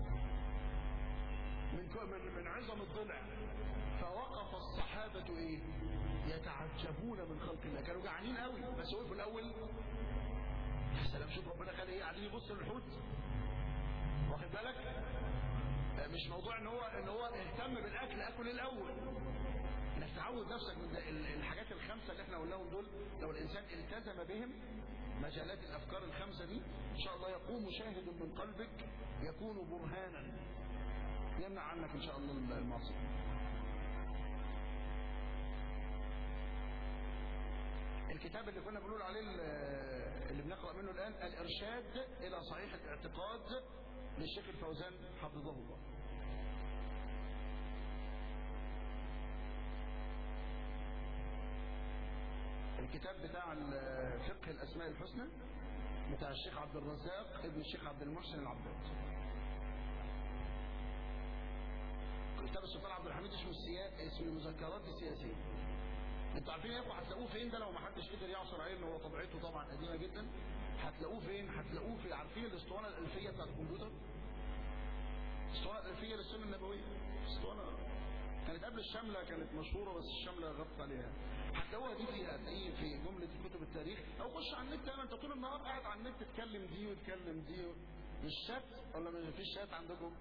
من من من عظم الضلع فوقف الصحابة ايه يتعجبون من خلق الله كانوا جعانين قوي بس وقفوا الاول يا سلام شوف ربنا خلق ايه قاعدين يبصوا للحوت واخد بالك مش موضوع ان هو ان هو اهتم بالاكل اكل الاول انك تعود نفسك من الحاجات الخمسه اللي احنا قلناهم دول لو الانسان التزم بهم مجالات الافكار الخمسه دي ان شاء الله يقوم شاهد من قلبك يكون برهانا يمنع عنك ان شاء الله المعصيه الكتاب اللي كنا بنقول عليه اللي بنقرا منه الان الارشاد الى صحيح الاعتقاد للشيخ الفوزان حفظه الله الكتاب بتاع فقه الاسماء الحسنى بتاع الشيخ عبد الرزاق ابن الشيخ عبد المحسن العباد كتاب السلطان عبد الحميد اسمه السيا... اسمه المذكرات السياسيه انتوا عارفين يا اخو هتلاقوه فين ده لو ما حدش قدر يعصر عليه ان هو طبيعته طبعا قديمه جدا هتلاقوه فين هتلاقوه في عارفين الاسطوانه الالفيه بتاعت الكمبيوتر الاسطوانه الالفيه للسنه النبويه اسطوانه كانت قبل الشامله كانت مشهوره بس الشامله غطت عليها هتلاقوها دي فيها هتلاقيه في جمله كتب التاريخ او خش على النت انت طول النهار قاعد على النت تتكلم دي وتكلم دي مش شات ولا مش فيش شات عندكم؟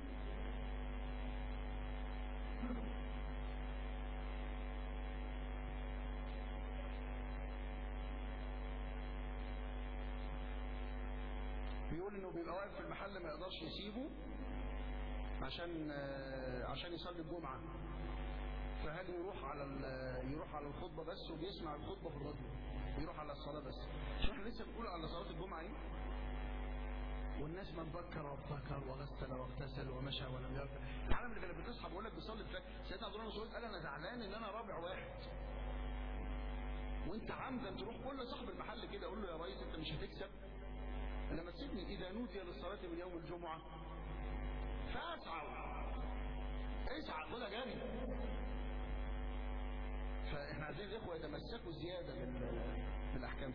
بيقول انه بيبقى واقف في المحل ما يقدرش يسيبه عشان عشان يصلي الجمعه فهل يروح على يروح على الخطبه بس وبيسمع الخطبه في الراديو يروح على الصلاه بس شو احنا لسه بنقول على صلاه الجمعه ايه والناس من بكر وابتكر وغسل واغتسل ومشى ولم يركع العالم اللي كانت بتصحى بقول لك بيصلي الفجر سيدنا عبد الله مسعود قال انا زعلان ان انا رابع واحد وانت عمدا تروح قول لصاحب المحل كده قول له يا ريس انت مش هتكسب لما تسيبني اذا نودي للصلاه من يوم الجمعه فاسعوا اسعى خدها جري فاحنا عايزين الاخوه يتمسكوا زياده بالاحكام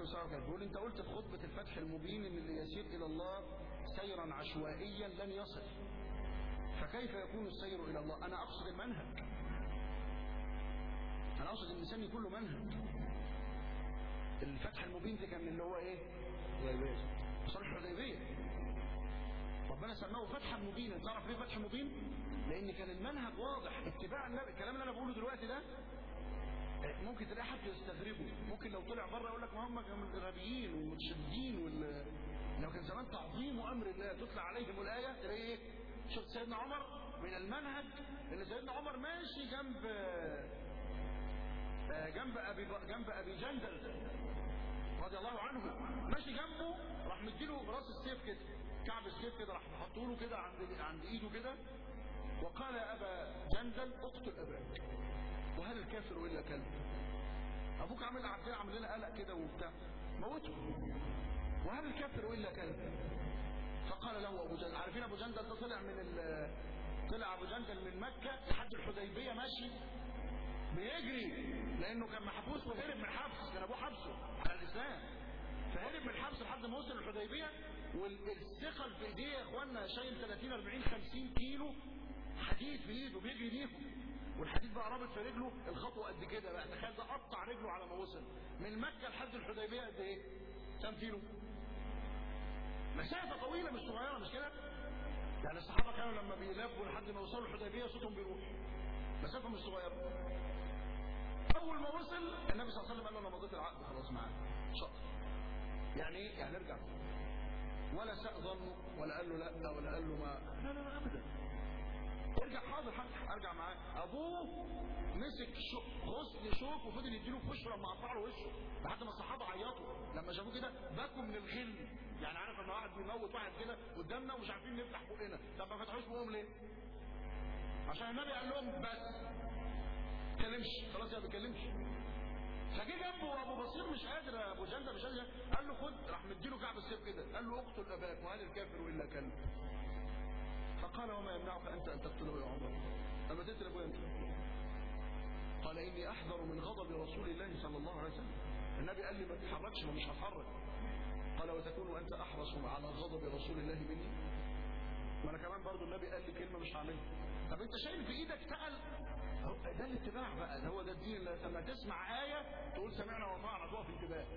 السلام عليكم بيقول انت قلت في خطبة الفتح المبين ان اللي يسير الى الله سيرا عشوائيا لن يصل فكيف يكون السير الى الله انا اقصد المنهج انا اقصد ان الانسان يكون له منهج الفتح المبين ده كان اللي هو ايه صلح الحديبيه ربنا سماه فتحا مبينا تعرف ليه فتح مبين لان كان المنهج واضح اتباع النبي الكلام اللي انا بقوله دلوقتي ده ممكن تلاقي حد يستغربه ممكن لو طلع بره يقول لك ما هم كانوا الارهابيين والمتشددين وال لو كان زمان تعظيم امر الله تطلع عليهم الايه تلاقي ايه شفت سيدنا عمر من المنهج ان سيدنا عمر ماشي جنب جنب ابي جنب ابي جندل رضي الله عنه ماشي جنبه راح مديله راس السيف كده كعب السيف كده راح حطوا له كده عند عند ايده كده وقال يا ابا جندل اقتل اباك وهل الكافر الا كلب ابوك عامل عندنا عامل لنا قلق كده وبتاع موته وهل الكافر الا كلب فقال له ابو جندل عارفين ابو جندل ده طلع من ال طلع ابو جندل من مكه لحد الحديبيه ماشي بيجري لانه كان محبوس وهرب من حبس كان ابوه حبسه على الاسلام فهرب من الحبس لحد ما وصل الحديبيه والثقل في ايديه يا اخوانا شايل 30 40 50 كيلو حديد في ايده بيجري بيهم والحديد بقى رابط في رجله الخطوه قد كده بقى تخيل ده قطع رجله على ما وصل من مكه لحد الحديبيه قد ايه؟ كام كيلو؟ مسافه طويله مش صغيره مش كده؟ يعني الصحابه كانوا لما بيلبوا لحد ما وصلوا الحديبيه صوتهم بيروح مسافه مش صغيره اول ما وصل النبي صلى الله عليه وسلم قال له انا مضيت العقد خلاص معاك شط يعني ايه؟ يعني ارجع ولا سأظن ولا قال له لا ولا قال له ما لا لا لا ابدا ارجع حاضر حاضر ارجع معاه ابوه مسك شو غصن شوك وفضل يديله في وشه لما قطع له وشه لحد ما الصحابه عيطوا لما شافوه كده بكوا من الغل يعني عارف لما واحد بيموت واحد كده قدامنا ومش عارفين نفتح بقنا طب ما فتحوش بقهم ليه؟ عشان النبي قال لهم بس ما تكلمش خلاص يا ما بيتكلمش فجه جنبه ابو بصير مش قادر ابو جندل مش قادر قال له خد راح مديله كعب السيف كده قال له اقتل اباك وهل الكافر الا كلب فقال وما يمنعك انت ان تقتله يا عمر اما تقتل ابويا انت قال اني احذر من غضب رسول الله صلى الله عليه وسلم النبي قال لي ما تتحركش ما مش هتحرك قال وتكون انت احرص على غضب رسول الله مني ما انا كمان برضو النبي قال لي كلمه مش هعملها طب انت شايل في ايدك تقل ده الاتباع بقى ده هو ده الدين لما تسمع آية تقول سمعنا وطاعنا تقف انتباه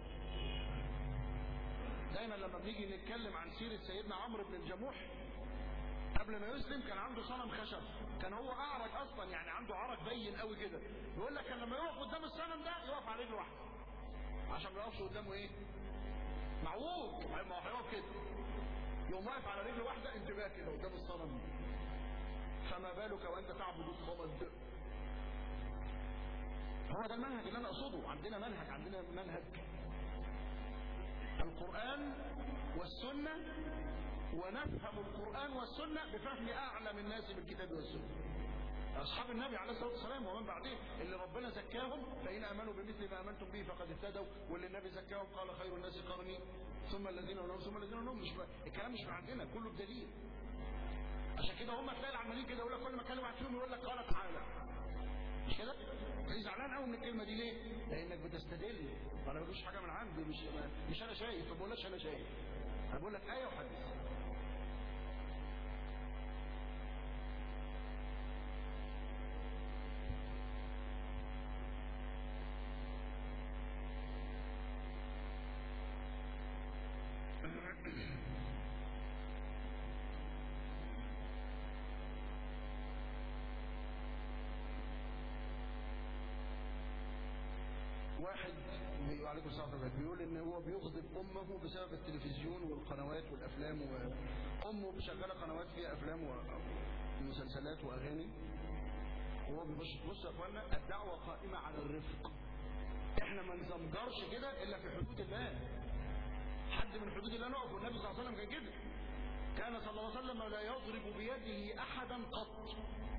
دايما لما بنيجي نتكلم عن سيرة سيدنا عمرو بن الجموح قبل ما يسلم كان عنده صنم خشب كان هو اعرج اصلا يعني عنده عرج بين قوي كده يقول لك كان لما يقف قدام الصنم ده يقف على رجل واحده عشان ما يقفش قدامه ايه معوج ما هو هيقف كده يقوم واقف على رجل واحده انتباه كده قدام الصنم فما بالك وانت تعبد الصمد هو ده المنهج اللي انا اقصده عندنا منهج عندنا منهج القرآن والسنة ونفهم القرآن والسنة بفهم أعلم الناس بالكتاب والسنة أصحاب النبي عليه الصلاة والسلام ومن بعدهم اللي ربنا زكاهم فإن آمنوا بمثل ما آمنتم به فقد اهتدوا واللي النبي زكاهم قال خير الناس قرني ثم الذين يلونهم ثم الذين يلونهم مش الكلام مش من عندنا كله بدليل عشان كده هم تلاقي العمالين كده يقول لك كل ما اتكلم واحد فيهم يقول لك قال تعالى مش كده؟ انا زعلان قوي من الكلمه دي ليه؟ لانك بتستدل انا ما بقولش حاجه من عندي مش مش انا شايف ما بقولكش انا شايف انا بقول لك ايه وحدث واحد عليكم السلام عليكم بيقول ان هو بيغضب امه بسبب التلفزيون والقنوات والافلام وامه مشغله قنوات فيها افلام ومسلسلات واغاني وهو بيبص بص يا اخوانا الدعوه قائمه على الرفق احنا ما نزمجرش كده الا في حدود الله حد من حدود الله نقف والنبي صلى الله عليه وسلم كان كده كان صلى الله عليه وسلم لا يضرب بيده احدا قط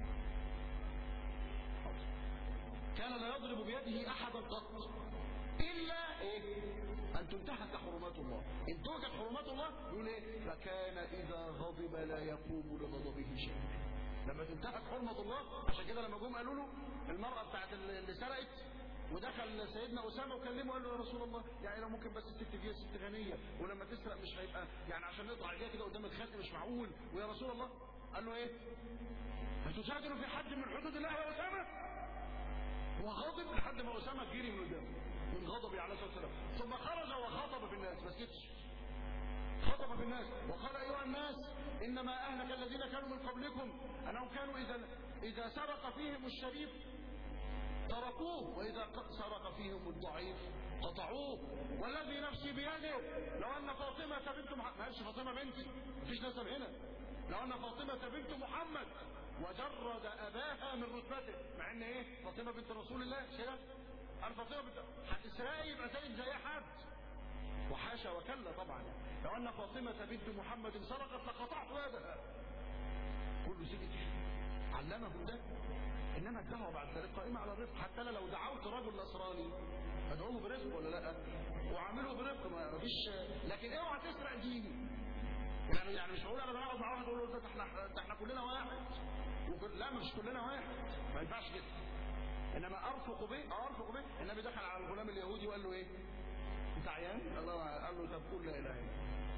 كان لا يضرب بيده احدا قط الا ايه ان تنتهك حرمات الله ان انتهكت حرمات الله يقول ايه فكان اذا غضب لا يقوم لغضبه شيء لما تنتهك حرمة الله عشان كده لما جم قالوا له المرأة بتاعت اللي سرقت ودخل سيدنا اسامه وكلمه قال له يا رسول الله يعني لو ممكن بس تكتب فيها ست غنيه ولما تسرق مش هيبقى يعني عشان نقطع ايديها كده قدام الخلق مش معقول ويا رسول الله قال له ايه؟ هتجادل في حد من حدود الله يا اسامه؟ وغضب لحد ما اسامه جري من قدامه من غضبه عليه الصلاه والسلام ثم خرج وخاطب في الناس ما سكتش خطب في الناس وقال ايها الناس انما اهلك الذين كانوا من قبلكم انهم كانوا اذا اذا سرق فيهم الشريف تركوه واذا سرق فيهم الضعيف قطعوه والذي نفسي بيده لو ان فاطمه بنت محمد ما قالش فاطمه بنتي مفيش نسب هنا لو ان فاطمه بنت محمد وجرد اباها من رتبته مع ان ايه فاطمه بنت رسول الله كده قال فاطمه بنت هتسرقي يبقى زي زي حد وحاشا وكلا طبعا لو ان فاطمه بنت محمد سرقت لقطعت يدها كله سكت علمهم ده انما الدعوه بعد ذلك قائمه على الرفق حتى انا لو دعوت رجل نصراني ادعوه برفق ولا لا وعامله برفق ما فيش لكن اوعى تسرق ديني يعني يعني مش هقول انا بقعد مع واحد اقول له ده احنا ده احنا كلنا واحد وكل لا مش كلنا واحد ما ينفعش كده انما ارفق به اه ارفق به النبي دخل على الغلام اليهودي وقال له ايه انت عيان الله قال له طب قول لا اله الا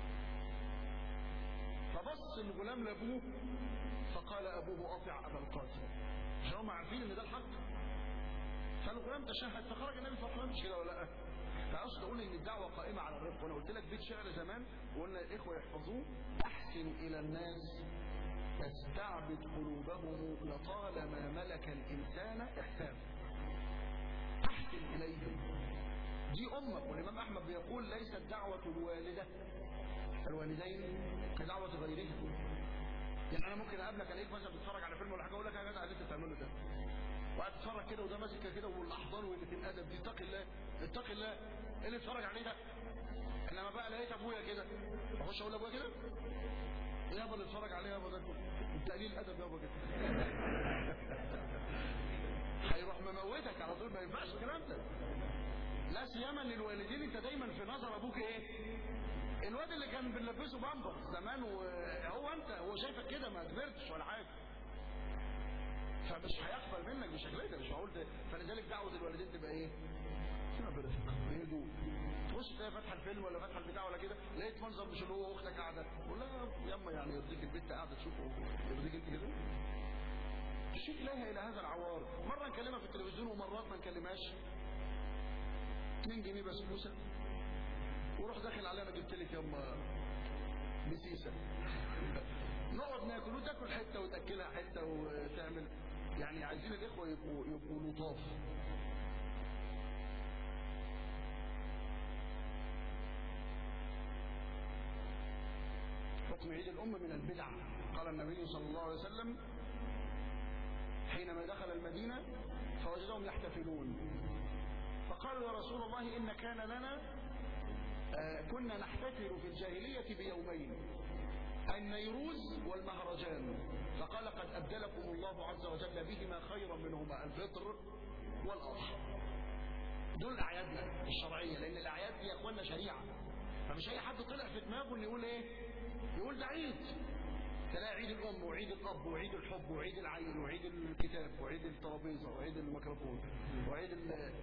فبص الغلام لابوه فقال ابوه اطع ابا القاسم عشان هم عارفين ان ده الحق فالغلام تشهد فخرج النبي صلى الله عليه وسلم مش كده ولا لا فاقصد اقول ان الدعوه قائمه على الرفق وانا قلت لك بيت شعر زمان وقلنا الاخوه يحفظوه احسن الى الناس تستعبد قلوبهم لطالما ملك الانسان احسان احسن اليهم دي امك والامام احمد بيقول ليست دعوه الوالده الوالدين كدعوه غيرهم يعني انا ممكن اقابلك الاقيك مثلا بتتفرج على فيلم ولا حاجه اقول لك يا جدع اللي انت بتعمله ده وقاعد تتفرج كده وده ماسك كده والاحضان وقله الادب دي اتق الله اتق الله ايه اللي بتتفرج عليه ده انما بقى لقيت ابويا كده اخش اقول لابويا كده ايه يابا اللي اتفرج عليه يابا ده انت قليل ادب يابا كده هيروح مموتك على طول ما ينفعش الكلام ده لا سيما ان الوالدين انت دايما في نظر ابوك ايه الواد اللي كان بنلبسه بامبرز زمان وهو انت هو شايفك كده ما كبرتش ولا حاجه فمش هيقبل منك بشكل ده مش هقول ده فلذلك دعوه الوالدين تبقى ايه؟ تبقى برفق بهدوء تخش تلاقي فاتحه الفيلم ولا فاتحه البتاع ولا كده لقيت منظر مش اللي هو اختك قاعده تقول لها ياما يعني يرضيك البنت قاعده تشوفه يرضيك انت كده تشيك اليها الى هذا العوار مره نكلمها في التلفزيون ومرات ما نكلمهاش 2 جنيه بسبوسه وروح داخل عليها انا جبت لك ياما مسيسه نقعد ناكل وتاكل حته وتاكلها حته وتعمل يعني عايزين الاخوه يبقوا يبقوا لطاف حكم عيد الام من البدع قال النبي صلى الله عليه وسلم حينما دخل المدينه فوجدهم يحتفلون فقالوا يا رسول الله ان كان لنا آه كنا نحتفل في الجاهليه بيومين النيروز والمهرجان فقال قد أبدلكم الله عز وجل بهما خيرا منهما الفطر والأضحى دول أعيادنا الشرعية لأن الأعياد دي يا أخوانا شريعة فمش أي حد طلع في دماغه إنه يقول إيه يقول ده عيد تلاقي عيد الأم وعيد الأب وعيد الحب وعيد العين وعيد الكتاب وعيد الترابيزة وعيد الميكروفون وعيد ال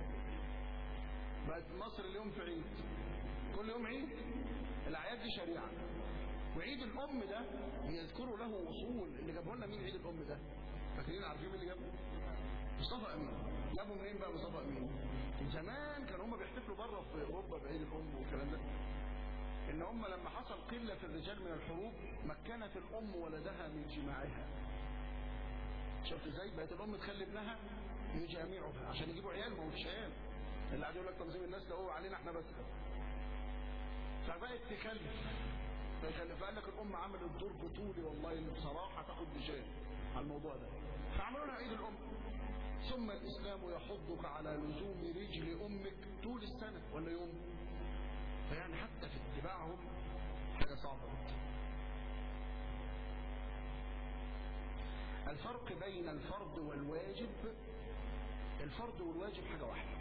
بقت مصر اليوم في عيد كل يوم عيد الأعياد دي شريعة وعيد الام ده يذكروا له اصول اللي جابه لنا مين عيد الام ده فاكرين عارفين مين اللي جابه مصطفى امين جابوا منين بقى مصطفى امين زمان كانوا هم بيحتفلوا بره في اوروبا بعيد الام والكلام ده ان هم لما حصل قله في الرجال من الحروب مكنت الام ولدها من جماعها شفت ازاي بقت الام تخلي ابنها يجامعها عشان يجيبوا عيال ما هو مش عيال اللي قاعد يقول لك تنظيم الناس ده هو علينا احنا بس فبقت تخلف فقال لك الام عملت دور بطولي والله بصراحه تاخد بشان على الموضوع ده فعملوا لها عيد الام ثم الاسلام يحضك على لزوم رجل امك طول السنه ولا يوم فيعني حتى في اتباعهم حاجه صعبه جدا الفرق بين الفرض والواجب الفرض والواجب حاجه واحده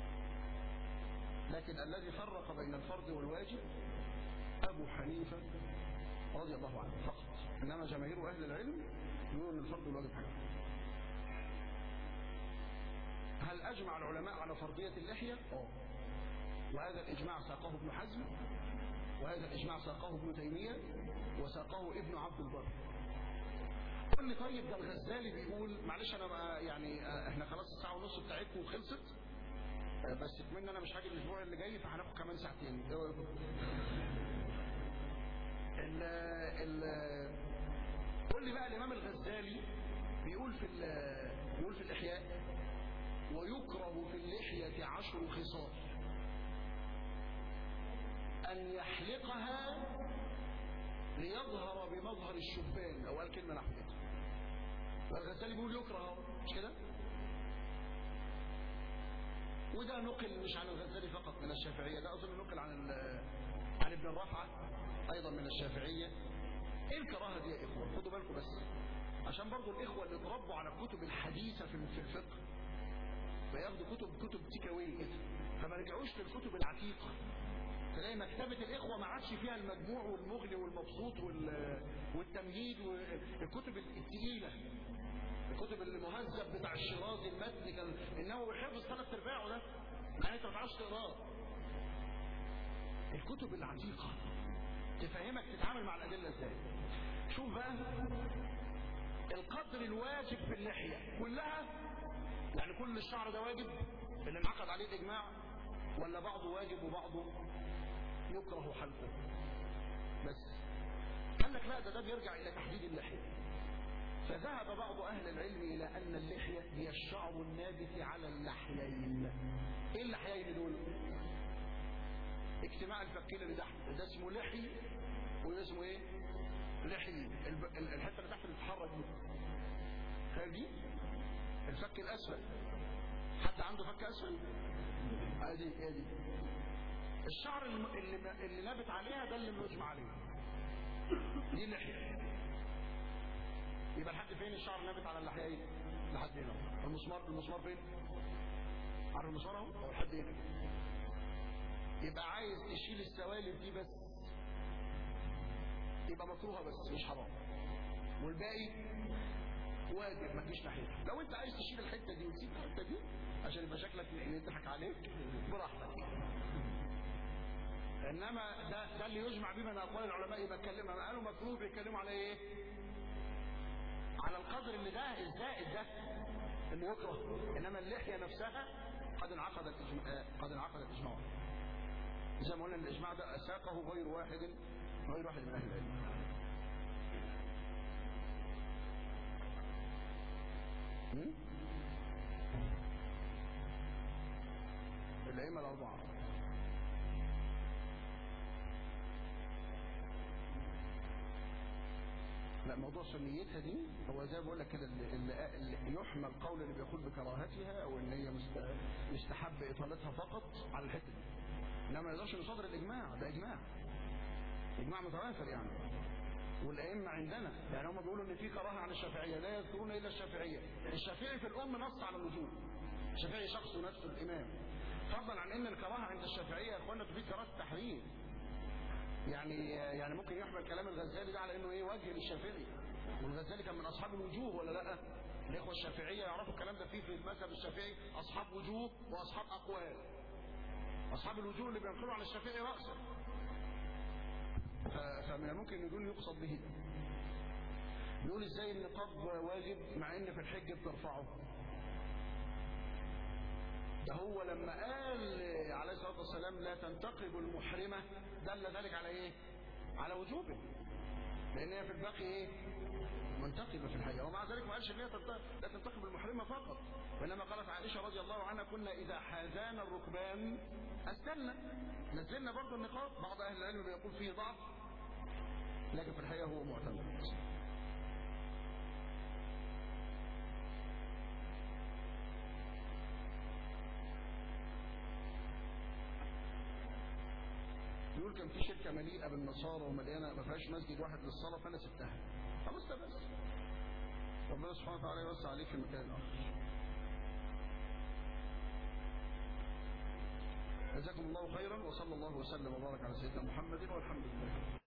لكن الذي فرق بين الفرض والواجب أبو حنيفة رضي الله عنه فقط إنما جماهير أهل العلم يقولون الفرض والواجب حاجة هل أجمع العلماء على فرضية اللحية؟ اه وهذا الإجماع ساقه ابن حزم وهذا الإجماع ساقه ابن تيمية وساقه ابن عبد البر قال لي طيب ده الغزالي بيقول معلش انا بقى يعني آه، احنا خلاص الساعه ونص بتاعتكم خلصت آه، بس كمان انا مش هاجي الاسبوع اللي جاي فهناخد كمان ساعتين ايه رايكم؟ ال ال قول لي بقى الامام الغزالي بيقول في ال- بيقول في الاحياء ويكره في اللحيه عشر خصال ان يحلقها ليظهر بمظهر الشبان او قال كلمه نحو كده والغزالي بيقول يكره اهو مش كده وده نقل مش عن الغزالي فقط من الشافعيه ده اظن نقل عن ال- عن ابن الرافعه ايضا من الشافعيه ايه الكراهه دي يا اخوه خدوا بالكم بس عشان برضو الاخوه اللي اتربوا على الكتب الحديثه في في الفقه بياخدوا كتب كتب تيك اواي كده فما رجعوش للكتب العتيقه تلاقي مكتبة الإخوة ما عادش فيها المجموع والمغني والمبسوط وال- والتمهيد والكتب التقيلة الكتب المهذب بتاع الشيرازي المتن كان النووي حفظ ثلاث ارباعه ده يعني انت ما تعرفش تقراه الكتب العتيقة تفهمك تتعامل مع الأدلة ازاي شوف بقى القدر الواجب في اللحية كلها يعني كل الشعر ده واجب اللي انعقد عليه الإجماع ولا بعضه واجب وبعضه يكره حلقه بس قال لك لا ده ده بيرجع إلى تحديد اللحية فذهب بعض أهل العلم إلى أن اللحية هي الشعر النابت على اللحيين إيه اللحيين دول؟ اجتماع الفكين اللي تحت ده اسمه لحي وده اسمه ايه؟ لحي الب- ال- الحته اللي تحت اللي بتتحرك دي خير دي؟ الفك الاسفل حد عنده فك اسفل؟ ادي ادي الشعر الم- اللي اللي نابت عليها ده اللي بنجمع عليه دي اللحيه يبقى لحد فين الشعر نابت على اللحيين لحد هنا المسمار المسمار فين عارف المسمار اهو أهو لحد هنا يبقى عايز تشيل السوالف دي بس يبقى مكروهه بس مش حرام والباقي واجب ما تجيش ناحيته لو انت عايز تشيل الحته دي وتسيب الحته دي عشان يبقى شكلك يضحك عليك براحتك انما ده ده اللي يجمع به من اقوال العلماء يبقى اتكلم لما قالوا مكروه بيتكلموا على ايه؟ على القدر اللي ده الزائد ده اللي يكره انما اللحيه نفسها قد انعقد الإجماع قد انعقد الاجماع زي ما قلنا ان الاجماع ده اساقه غير واحد غير واحد من اهل العلم هم؟ الائمه الاربعه لا موضوع سنيتها دي هو زي ما بقول لك كده اللي, اللي اللي يحمل القول اللي بيقول بكراهتها او ان هي مست- مستحب اطالتها فقط على الحته دي انما ما يقدرش نصادر الاجماع ده اجماع اجماع متوافر يعني والائمه عندنا يعني هم بيقولوا ان في كراهه عن الشافعيه لا يذكرون الا الشافعيه الشافعي في الام نص على الوجوب الشافعي شخص نفسه الامام فضلا عن ان الكراهه عند الشافعيه يا اخوانا تفيد كراهه التحريم يعني يعني ممكن يحمل كلام الغزالي ده على انه ايه وجه للشافعي والغزالي كان من اصحاب الوجوه ولا لا الاخوه الشافعيه يعرفوا الكلام ده فيه في المذهب الشافعي اصحاب وجوه واصحاب اقوال اصحاب الوجوه اللي بينقلوا عن الشافعي راسا ف- فمن الممكن يقول يقصد به ده يقول ازاي النقاب واجب مع ان في الحج بترفعه ده هو لما قال عليه الصلاة والسلام لا تنتقب المحرمة دل ذلك على ايه على وجوبه لان هي في الباقي ايه منتقبة في الحقيقة ومع ذلك ما قالش ان هي تنت- لا تنتقب المحرمة فقط وانما قالت عائشة رضي الله عنها كنا اذا حازانا الركبان استلنا نزلنا برضو النقاب بعض اهل العلم بيقول فيه ضعف لكن في الحقيقة هو معتمد يقول كان في شركة مليئة بالنصارى ومليانة ما فيهاش مسجد واحد للصلاة فأنا سبتها خلاص ده بس ربنا سبحانه وتعالى يوسع عليك في المكان الآخر جزاكم الله خيرا وصلى الله وسلم وبارك على سيدنا محمد والحمد لله